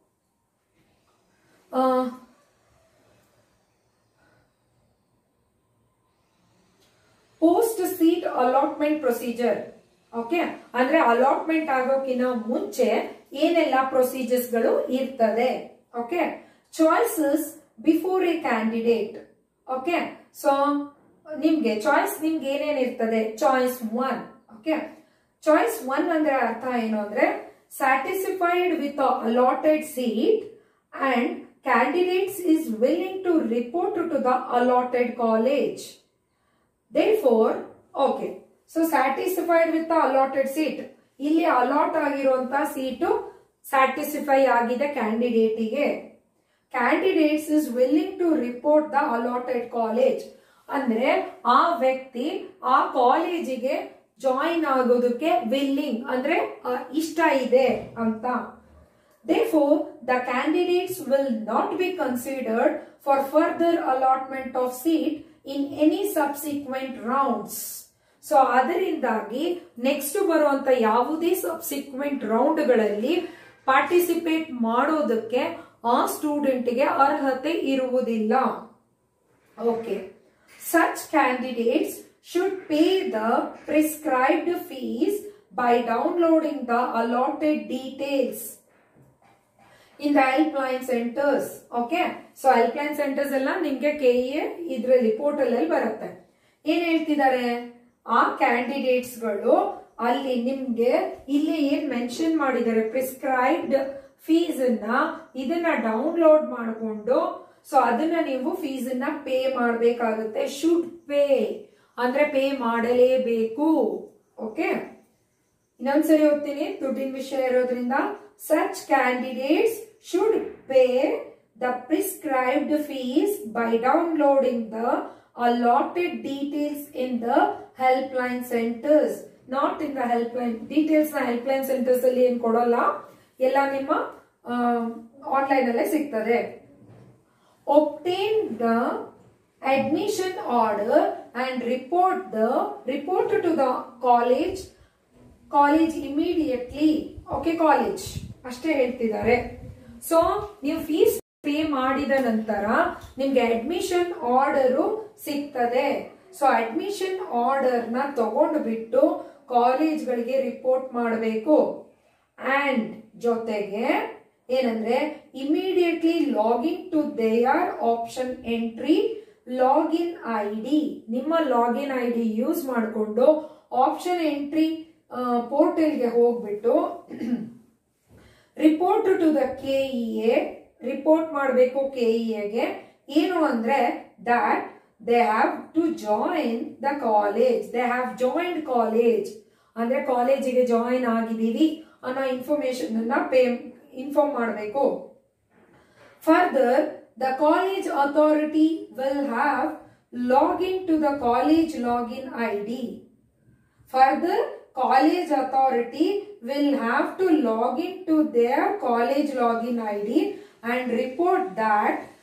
post seat allotment procedure okay ಅಂದ್ರೆ ಅಲಾಟ್ಮೆಂಟ್ ಆಗೋಕಿನ ಮುಂಚೆ ಏನೆಲ್ಲ ಪ್ರೊಸೀಜರ್ಸ್ ಗಳು ಇರ್ತದೆ okay choices before a candidate okay so ನಿಮ್ಗೆ ಚಾಯ್ಸ್ ನಿಮ್ಗೆ ಏನೇನ್ ಇರ್ತದೆ choice one okay choice one ಅಂದ್ರೆ ಅರ್ಥ ಏನು ಅಂದ್ರೆ satisfied with allotted seat and candidates is willing to report to the allotted college therefore okay so satisfied with allotted seat ಇಲ್ಲಿ allot ಆಗಿರುವಂತ ಸೀಟು ಸ್ಯಾಟಿಸ್ಫೈ ಆಗಿದೆ ಕ್ಯಾಂಡಿಡೇಟಿಗೆ candidates is willing to report the allotted college ಅಂದ್ರೆ ಆ ವ್ಯಕ್ತಿ ಆ ಕಾಲೇಜಿಗೆ join ಆಗೋದಕ್ಕೆ ವಿಲ್ಲಿಂಗ್ ಅಂದ್ರೆ ಇಷ್ಟ ಇದೆ ಅಂತ Therefore, the candidates will not be considered for further allotment of seat in any subsequent rounds. So ಅದರಿಂದಾಗಿ ನೆಕ್ಸ್ಟ್ ಬರುವಂತ ಯಾವುದೇ ಸಬ್ಸಿಕ್ವೆಂಟ್ ರೌಂಡ್ಗಳಲ್ಲಿ ಪಾರ್ಟಿಸಿಪೇಟ್ ಮಾಡೋದಕ್ಕೆ ಆ ಸ್ಟೂಡೆಂಟ್ಗೆ ಅರ್ಹತೆ ಇರುವುದಿಲ್ಲ okay such candidates should pay the prescribed fees by downloading the allotted details in the helpline centres okay so helpline centres ಎಲ್ಲ ನಿಮ್ಗೆ ಕೆ ಇದ್ರಲ್ಲಿ ಪೋರ್ಟಲ್ ಅಲ್ಲಿ ಬರುತ್ತೆ ಏನ್ ಹೇಳ್ತಿದ್ದಾರೆ ಆ ಕ್ಯಾಂಡಿಡೇಟ್ಸ್ ಗಳು ಅಲ್ಲಿ ನಿಮ್ಗೆ ಇಲ್ಲಿ ಏನ್ ಮೆನ್ಷನ್ ಮಾಡಿದ್ದಾರೆ ಪ್ರಿಸ್ಕ್ರೈಬ್ಡ್ ಫೀಸ್ ಅನ್ನ ಇದನ್ನ ಡೌನ್ಲೋಡ್ ಮಾಡಿಕೊಂಡು ಸೊ ಅದನ್ನ ನೀವು ಫೀಸ್ ಅನ್ನ ಪೇ ಮಾಡಬೇಕಾಗುತ್ತೆ ಶುಡ್ ಪೇ ಅಂದ್ರೆ ಪೇ ಮಾಡಲೇಬೇಕು ಓಕೆ ಇನ್ನೊಂದ್ಸರಿ ಓದ್ತೀನಿ ದುಡ್ಡಿನ ವಿಷಯ ಇರೋದ್ರಿಂದ such candidates should pay the prescribed fees by downloading the allotted details in the helpline centers not in the helpline details ನ helpline centers ಅಲ್ಲಿ ಏನ್ ಕೊಡೋಲ್ಲ ಎಲ್ಲ ನಿಮ್ಮ ಆನ್ಲೈನ್ ಅಲ್ಲೇ ಸಿಗ್ತದೆ obtain the admission order and report the report to the college college immediately okay college ಅಷ್ಟೇ ಹೇಳ್ತಿದ್ದಾರೆ ಸೊ ನೀವು ಫೀಸ್ ಪೇ ಮಾಡಿದ ನಂತರ ನಿಮ್ಗೆ ಅಡ್ಮಿಷನ್ ಆರ್ಡರು ಸಿಗ್ತದೆ ಸೊ ಅಡ್ಮಿಷನ್ ಆರ್ಡರ್ ನ ತಗೊಂಡು ಬಿಟ್ಟು ಕಾಲೇಜ್ಗಳಿಗೆ ರಿಪೋರ್ಟ್ ಮಾಡಬೇಕು ಅಂಡ್ ಜೊತೆಗೆ ಏನಂದ್ರೆ immediately login to their option entry login I D ನಿಮ್ಮ ಲಾಗಿನ್ ಐ ಡಿ ಯೂಸ್ ಮಾಡಿಕೊಂಡು ಆಪ್ಷನ್ ಎಂಟ್ರಿ ಪೋರ್ಟಲ್ಗೆ ಹೋಗ್ಬಿಟ್ಟು report to the K A report ಮಾಡಬೇಕು ಕೆ ಎಗೆ ಏನು ಅಂದ್ರೆ that they have to join the college they have join college ಅಂದ್ರೆ ಕಾಲೇಜಿಗೆ ಜಾಯಿನ್ ಆಗಿದ್ದೀವಿ ಅನ್ನೋ ಇನ್ಫಾರ್ಮೇಶನ್ ಅನ್ನ ಪೇ ಇನ್ಫಾರ್ಮ್ ಮಾಡಬೇಕು further the college authority will have login to the college login I D further college authority will have to log in to their college login ID and report that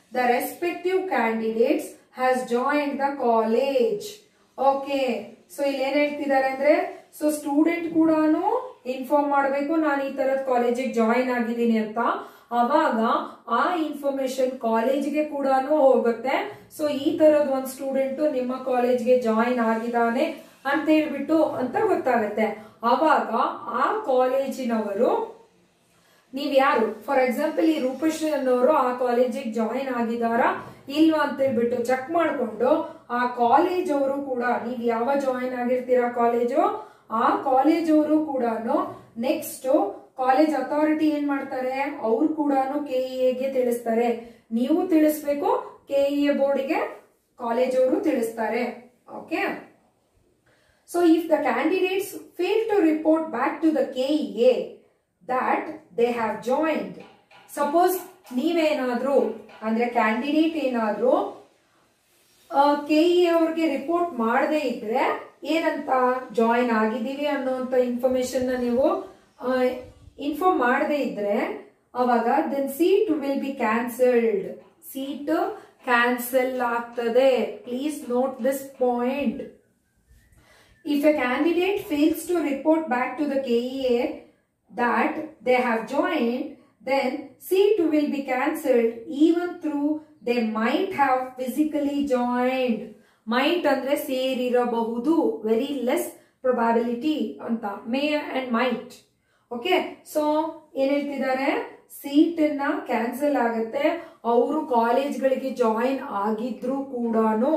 the respective candidates has join the college okay so ಇಲ್ಲಿ ಏನ್ ಹೇಳ್ತಿದ್ದಾರೆ ಅಂದ್ರೆ so student ಕೂಡ inform ಮಾಡಬೇಕು ನಾನು ಈ ತರದ ಕಾಲೇಜಿಗೆ ಜಾಯಿನ್ ಆಗಿದ್ದೀನಿ ಅಂತ ಅವಾಗ ಆ ಇನ್ಫಾರ್ಮೇಶನ್ ಕಾಲೇಜ್ಗೆ ಕೂಡ ಹೋಗುತ್ತೆ ಸೊ ಈ ತರದ್ ಒಂದ್ ಸ್ಟೂಡೆಂಟ್ ನಿಮ್ಮ ಕಾಲೇಜ್ಗೆ ಜಾಯಿನ್ ಆಗಿದ್ದಾನೆ ಅಂತ ಹೇಳ್ಬಿಟ್ಟು ಅಂತ ಗೊತ್ತಾಗುತ್ತೆ ಅವಾಗ ಆ ಕಾಲೇಜಿನವರು ನೀವ್ ಯಾರು ಫಾರ್ ಎಕ್ಸಾಂಪಲ್ ಈ ರೂಪಶ್ರೀ ಅನ್ನೋರು ಆ ಕಾಲೇಜಿಗೆ ಜಾಯಿನ್ ಆಗಿದಾರಾ ಇಲ್ವಾ ಅಂತ ಹೇಳ್ಬಿಟ್ಟು ಚೆಕ್ ಮಾಡ್ಕೊಂಡು ಆ ಕಾಲೇಜ್ ಅವರು ಕೂಡ ನೀವ್ ಯಾವ ಜಾಯಿನ್ ಆಗಿರ್ತೀರಾ ಕಾಲೇಜು ಆ ಕಾಲೇಜ್ ಅವರು ಕೂಡ ನೆಕ್ಸ್ಟ್ ಕಾಲೇಜ್ ಅಥಾರಿಟಿ ಏನ್ ಮಾಡ್ತಾರೆ ಅವ್ರು ಕೂಡ ಕೆ ಗೆ ತಿಳಿಸ್ತಾರೆ ನೀವು ತಿಳಿಸ್ಬೇಕು ಕೆ ಇ ಬೋರ್ಡ್ಗೆ ಕಾಲೇಜ್ ಅವರು ತಿಳಿಸ್ತಾರೆ okay So if the candidates fail to report back to the KEA that they have joined, suppose ನೀವೇನಾದ್ರೂ ಅಂದ್ರೆ ಕ್ಯಾಂಡಿಡೇಟ್ ಏನಾದ್ರೂ ಕೆ ಇ ಅವ್ರಿಗೆ ರಿಪೋರ್ಟ್ ಮಾಡದೇ ಇದ್ರೆ ಏನಂತ ಜಾಯಿನ್ ಆಗಿದ್ದೀವಿ ಅನ್ನೋಂಥ ಇನ್ಫಾರ್ಮೇಶನ್ ನೀವು ಇನ್ಫಾರ್ಮ್ ಮಾಡದೇ ಇದ್ರೆ ಅವಾಗ then seat will be cancelled seat cancel ಆಗ್ತದೆ please note this point If a candidate fails to report back to the KEA that they have joined, then seat will be cancelled even though they might have physically joined. Might ಅಂದ್ರೆ ಸೇರಿರಬಹುದು very less probability ಅಂತ may and might okay so ಏನ್ ಹೇಳ್ತಿದ್ದಾರೆ seat ನ cancel ಆಗುತ್ತೆ ಅವರು ಕಾಲೇಜ್ಗಳಿಗೆ join ಆಗಿದ್ರು ಕೂಡಾನು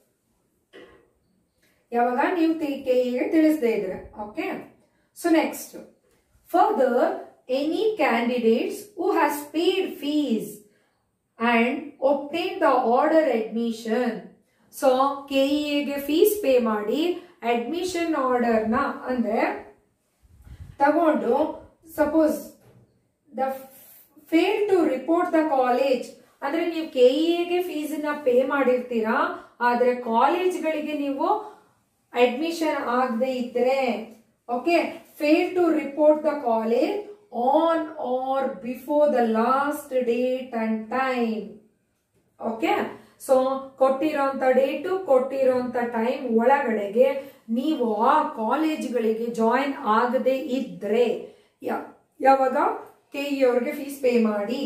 ಯಾವಾಗ ನೀವು ಕೆಇಗೆ ತಿಳಿಸದೇ ಇದ್ರೆ okay so next further any candidates who has paid fees and obtain the order admission so ಕೆಇಗೆ ಫೀಸ್ ಪೇ ಮಾಡಿ ಅಡ್ಮಿಷನ್ ಆರ್ಡರ್ನ ಅಂದ್ರೆ ತಗೊಂಡು suppose the fail to report the college ಅಂದ್ರೆ ನೀವು ಕೆಇಗೆ ಫೀಸ್ ನ ಪೇ ಮಾಡಿರ್ತೀರಾ ಆದ್ರೆ ಕಾಲೇಜ್ಗಳಿಗೆ ನೀವು ಅಡ್ಮಿಷನ್ ಆಗದೆ ಇದ್ರೆ okay fail to report the college on or before the last date and time okay so ಕೊಟ್ಟಿರೋಂಥ ಡೇಟು ಕೊಟ್ಟಿರೋಂಥ ಟೈಮ್ ಒಳಗಡೆಗೆ ನೀವು ಆ ಕಾಲೇಜ್ಗಳಿಗೆ ಜಾಯಿನ್ ಆಗದೆ ಇದ್ರೆ ಯಾವಾಗ ಕೆ ಇ ಅವ್ರಿಗೆ ಫೀಸ್ ಪೇ ಮಾಡಿ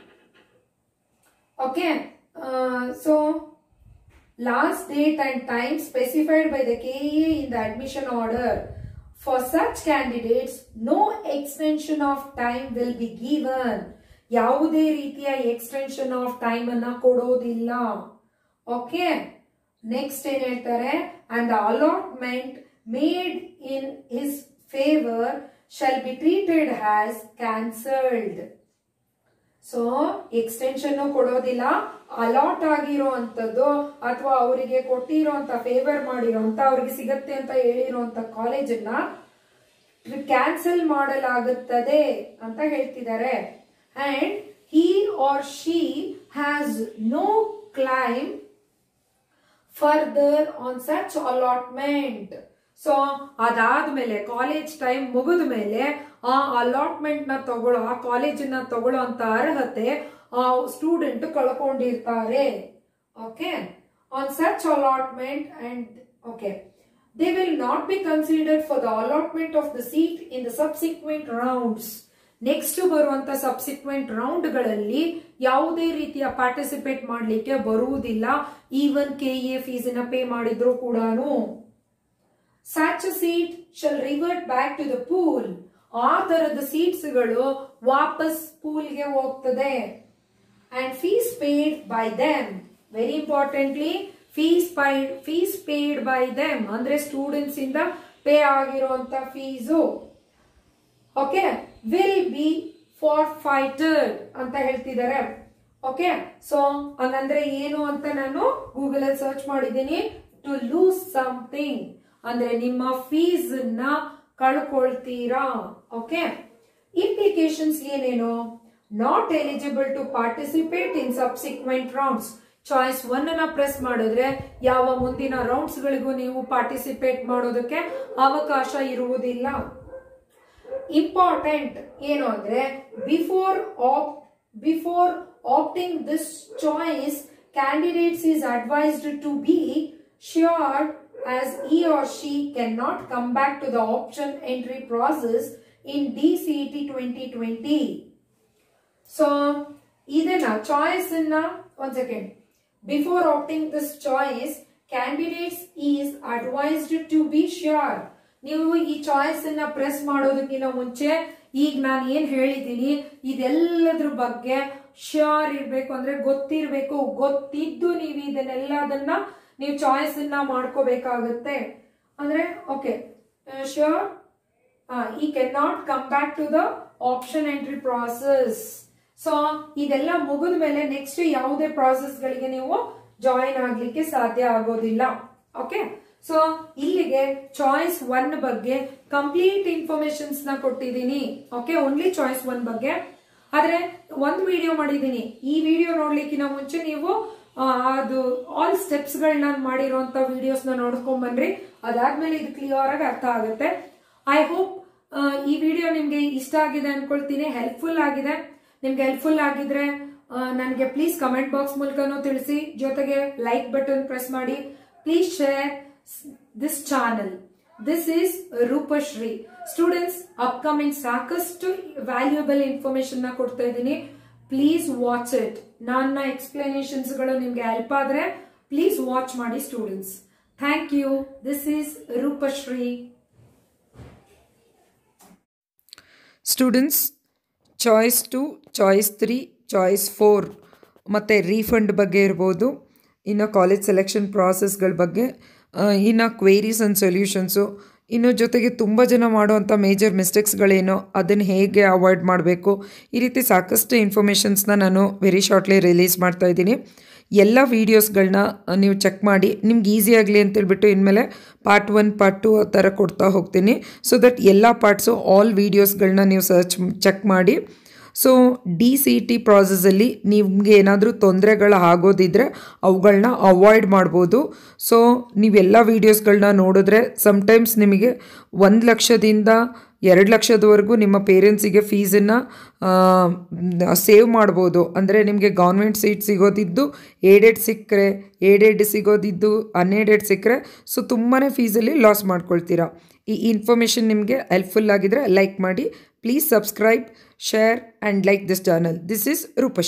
okay so last date and time specified by the KEA in the admission order. For such candidates, no extension of time will be given. ಯಾವುದೇ ರೀತಿಯ ಎಕ್ಸ್ಟೆನ್ಷನ್ ಆಫ್ ಟೈಮ್ ಅನ್ನ ಕೊಡೋದಿಲ್ಲ okay next ಏನ್ ಹೇಳ್ತಾರೆ and the allotment made in his favour shall be treated has cancelled so extension ಕೊಡೋದಿಲ್ಲ allot ಆಗಿರೋ ಅಂತದ್ದು ಅಥವಾ ಅವರಿಗೆ ಕೊಟ್ಟಿರೋಂತ ಫೇವರ್ ಮಾಡಿರೋಂತ ಅವ್ರಿಗೆ ಸಿಗತ್ತೆ ಅಂತ ಹೇಳಿರೋಂತ ಕಾಲೇಜನ್ನ ಕ್ಯಾನ್ಸಲ್ ಮಾಡಲಾಗುತ್ತದೆ ಅಂತ ಹೇಳ್ತಿದ್ದಾರೆ and he or she has no claim further on such allotment so ಅದಾದ್ಮೇಲೆ ಕಾಲೇಜ್ ಟೈಮ್ ಮುಗಿದ ಮೇಲೆ ಆ ಅಲಾಟ್ಮೆಂಟ್ ನ ತಗೊಳ್ಳೋ ಆ ಕಾಲೇಜನ್ನ ತಗೊಳ್ಳೋ ಅಂತ ಅರ್ಹತೆ ಆ ಸ್ಟೂಡೆಂಟ್ ಕಳ್ಕೊಂಡಿರ್ತಾರೆ okay on such allotment and okay they will not be considered for the allotment of the seat in the subsequent rounds next ಬರುವಂತ ಸಬ್ಸಿಕ್ವೆಂಟ್ ರೌಂಡ್ಗಳಲ್ಲಿ ಯಾವುದೇ ರೀತಿಯ ಪಾರ್ಟಿಸಿಪೇಟ್ ಮಾಡಲಿಕ್ಕೆ ಬರುವುದಿಲ್ಲ even K A fees pay ಮಾಡಿದ್ರು ಕೂಡ such seat shall revert back to the pool ಆ ತರದ ಸೀಟ್ಸ್ ಗಳು ವಾಪಸ್ ಪೂಲ್ಗೆ ಹೋಗ್ತದೆ and fees paid by them very importantly fees paid fees paid by them ಅಂದ್ರೆ ಸ್ಟೂಡೆಂಟ್ಸ್ ಇಂದ ಪೇ ಆಗಿರುವಂತ fees okay will be forfeited ಅಂತ ಹೇಳ್ತಿದ್ದಾರೆ ಓಕೆ ಸೊ ಹಂಗಂದ್ರೆ ಏನು ಅಂತ ನಾನು ಗೂಗಲ್ ಅಲ್ಲಿ ಸರ್ಚ್ ಮಾಡಿದ್ದೀನಿ ಟು ಲೂಸ್ ಸಮಥಿಂಗ್ ಅಂದ್ರೆ ನಿಮ್ಮ ಫೀಸ್ ನ ಕಳ್ಕೊಳ್ತೀರಾ ಓಕೆ ಇಂಪ್ಲಿಕೇಶನ್ಸ್ ಏನೇನು not eligible to participate in subsequent rounds choice one ಅನ್ನ ಪ್ರೆಸ್ ಮಾಡಿದ್ರೆ ಯಾವ ಮುಂದಿನ ರೌಂಡ್ಸ್ ಗಳಿಗೂ ನೀವು ಪಾರ್ಟಿಸಿಪೇಟ್ ಮಾಡೋದಕ್ಕೆ ಅವಕಾಶ ಇರುವುದಿಲ್ಲ ಇಂಪಾರ್ಟೆಂಟ್ ಏನು ಅಂದ್ರೆ ಬಿಫೋರ್ ಆಪ್ Before opting this choice, candidates is advised to be sure as he or she cannot come back to the option entry process in DCET 2020. So ಇದನ್ನ ಚಾಯ್ಸ್ ಅನ್ನ ಒಂದ್ second before opting this choice candidates is advised to be sure ನೀವು ಈ choice ಅನ್ನ press ಮಾಡೋದಕ್ಕಿಂತ ಮುಂಚೆ ಈಗ ನಾನು ಏನ್ ಹೇಳಿದ್ದೀನಿ ಇದೆಲ್ಲದ್ರ ಬಗ್ಗೆ ಶ್ಯೂರ್ ಇರ್ಬೇಕು ಅಂದ್ರೆ ಗೊತ್ತಿರ್ಬೇಕು ಗೊತ್ತಿದ್ದು ನೀವು ಇದನ್ನೆಲ್ಲದನ್ನ ನೀವು ಚಾಯ್ಸ್ ಅನ್ನ ಮಾಡ್ಕೋಬೇಕಾಗತ್ತೆ ಅಂದ್ರೆ ಓಕೆ ಶ್ಯೂರ್ ಈ can not come back to the option entry process so ಇದೆಲ್ಲ ಮುಗಿದ ಮೇಲೆ ನೆಕ್ಸ್ಟ್ ಯಾವುದೇ ಪ್ರಾಸೆಸ್ ಗಳಿಗೆ ನೀವು ಜಾಯಿನ್ ಆಗ್ಲಿಕ್ಕೆ ಸಾಧ್ಯ ಆಗೋದಿಲ್ಲ ಓಕೆ ಸೊ ಇಲ್ಲಿಗೆ ಚಾಯ್ಸ್ ಒನ್ ಬಗ್ಗೆ ಕಂಪ್ಲೀಟ್ ಇನ್ಫಾರ್ಮೇಶನ್ಸ್ ನ ಕೊಟ್ಟಿದ್ದೀನಿ ಓಕೆ ಓನ್ಲಿ ಚಾಯ್ಸ್ ಒನ್ ಬಗ್ಗೆ ಆದ್ರೆ ಒಂದು ವಿಡಿಯೋ ಮಾಡಿದ್ದೀನಿ ಈ ವಿಡಿಯೋ ನೋಡ್ಲಿಕ್ಕಿಂತ ಮುಂಚೆ ನೀವು ಆ, ಅದು ಆಲ್ ಸ್ಟೆಪ್ಸ್ ಗಳನ್ನ ಮಾಡಿರುವಂತ ವಿಡಿಯೋಸ್ ನ ನೋಡ್ಕೊಂಡ್ ಬನ್ರಿ ಅದಾದ್ಮೇಲೆ ಇದು ಕ್ಲಿಯರ್ ಆಗಿ ಅರ್ಥ ಆಗುತ್ತೆ ಐ ಹೋಪ್ ಈ ವಿಡಿಯೋ ನಿಮ್ಗೆ ಇಷ್ಟ ಆಗಿದೆ ಅನ್ಕೊಳ್ತೀನಿ ಹೆಲ್ಪ್ಫುಲ್ ಆಗಿದೆ ನಿಮ್ಗೆ ಹೆಲ್ಪ್ಫುಲ್ ಆಗಿದ್ರೆ ನನಗೆ ಪ್ಲೀಸ್ ಕಮೆಂಟ್ ಬಾಕ್ಸ್ ಮೂಲಕನೂ ತಿಳಿಸಿ ಜೊತೆಗೆ ಲೈಕ್ ಬಟನ್ ಪ್ರೆಸ್ ಮಾಡಿ please share this channel this is Roopashree students upcoming ಸಾಕಷ್ಟು ವ್ಯಾಲ್ಯೂಯಬಲ್ ಇನ್ಫಾರ್ಮೇಶನ್ ನ ಕೊಡ್ತಾ ಇದ್ದೀನಿ ಪ್ಲೀಸ್ ವಾಚ್ ಇಟ್ ನನ್ನ ಎಕ್ಸ್ಪ್ಲನೇಷನ್ಸ್ ಗಳು ನಿಮ್ಗೆ ಹೆಲ್ಪ್ ಆದ್ರೆ ಪ್ಲೀಸ್ ವಾಚ್ ಮಾಡಿ students thank you this is Roopashree students choice two choice three choice four ಮತ್ತು ರೀಫಂಡ್ ಬಗ್ಗೆ ಇರ್ಬೋದು ಇನ್ನು ಕಾಲೇಜ್ ಸೆಲೆಕ್ಷನ್ ಪ್ರಾಸೆಸ್ಗಳ ಬಗ್ಗೆ ಆ, ಇನ್ನು ಕ್ವೇರೀಸ್ ಆ್ಯಂಡ್ ಸೊಲ್ಯೂಷನ್ಸು ಇನ್ನು ಜೊತೆಗೆ ತುಂಬ ಜನ ಮಾಡುವಂಥ ಮೇಜರ್ ಮಿಸ್ಟೇಕ್ಸ್ಗಳೇನು ಅದನ್ನು ಹೇಗೆ ಅವಾಯ್ಡ್ ಮಾಡಬೇಕು ಈ ರೀತಿ ಸಾಕಷ್ಟು ಇನ್ಫಾರ್ಮೇಷನ್ಸ್ನ ನಾನು ವೆರಿ ಶಾರ್ಟ್ಲಿ ರಿಲೀಸ್ ಮಾಡ್ತಾ ಇದ್ದೀನಿ ಎಲ್ಲ ವೀಡಿಯೋಸ್ಗಳನ್ನ ನೀವು ಚೆಕ್ ಮಾಡಿ ನಿಮ್ಗೆ ಈಸಿ ಆಗಲಿ ಅಂತೇಳ್ಬಿಟ್ಟು ಇನ್ಮೇಲೆ ಪಾರ್ಟ್ ಒನ್ ಪಾರ್ಟ್ ಟು ಆ ಥರ ಕೊಡ್ತಾ ಹೋಗ್ತೀನಿ ಸೊ ದಟ್ ಎಲ್ಲ ಪಾರ್ಟ್ಸು ಆಲ್ ವೀಡಿಯೋಸ್ಗಳನ್ನ ನೀವು ಸರ್ಚ್ ಚೆಕ್ ಮಾಡಿ ಸೊ ಡಿ ಸಿ ಟಿ ಪ್ರಾಸೆಸಲ್ಲಿ ನಿಮಗೆ ಏನಾದರೂ ತೊಂದರೆಗಳು ಆಗೋದಿದ್ರೆ ಅವುಗಳನ್ನ ಅವಾಯ್ಡ್ ಮಾಡ್ಬೋದು ಸೊ ನೀವೆಲ್ಲ ವೀಡಿಯೋಸ್ಗಳನ್ನ ನೋಡಿದ್ರೆ ಸಮ್ಟೈಮ್ಸ್ ನಿಮಗೆ ಒಂದು ಲಕ್ಷದಿಂದ ಎರಡು ಲಕ್ಷದವರೆಗೂ ನಿಮ್ಮ ಪೇರೆಂಟ್ಸಿಗೆ ಫೀಸನ್ನು ಸೇವ್ ಮಾಡ್ಬೋದು ಅಂದರೆ ನಿಮಗೆ ಗೌರ್ಮೆಂಟ್ ಸೀಟ್ ಸಿಗೋದಿದ್ದು ಏಡೆಡ್ ಸಿಕ್ಕರೆ ಏಡೆಡ್ ಸಿಗೋದಿದ್ದು ಅನ್ಏಡೆಡ್ ಸಿಕ್ಕರೆ ಸೊ ತುಂಬಾ ಫೀಸಲ್ಲಿ ಲಾಸ್ ಮಾಡ್ಕೊಳ್ತೀರಾ ಈ ಇನ್ಫಾರ್ಮೇಷನ್ ನಿಮಗೆ ಹೆಲ್ಪ್ಫುಲ್ ಆಗಿದ್ರೆ ಲೈಕ್ ಮಾಡಿ please subscribe share and like this channel this is ರೂಪಶ್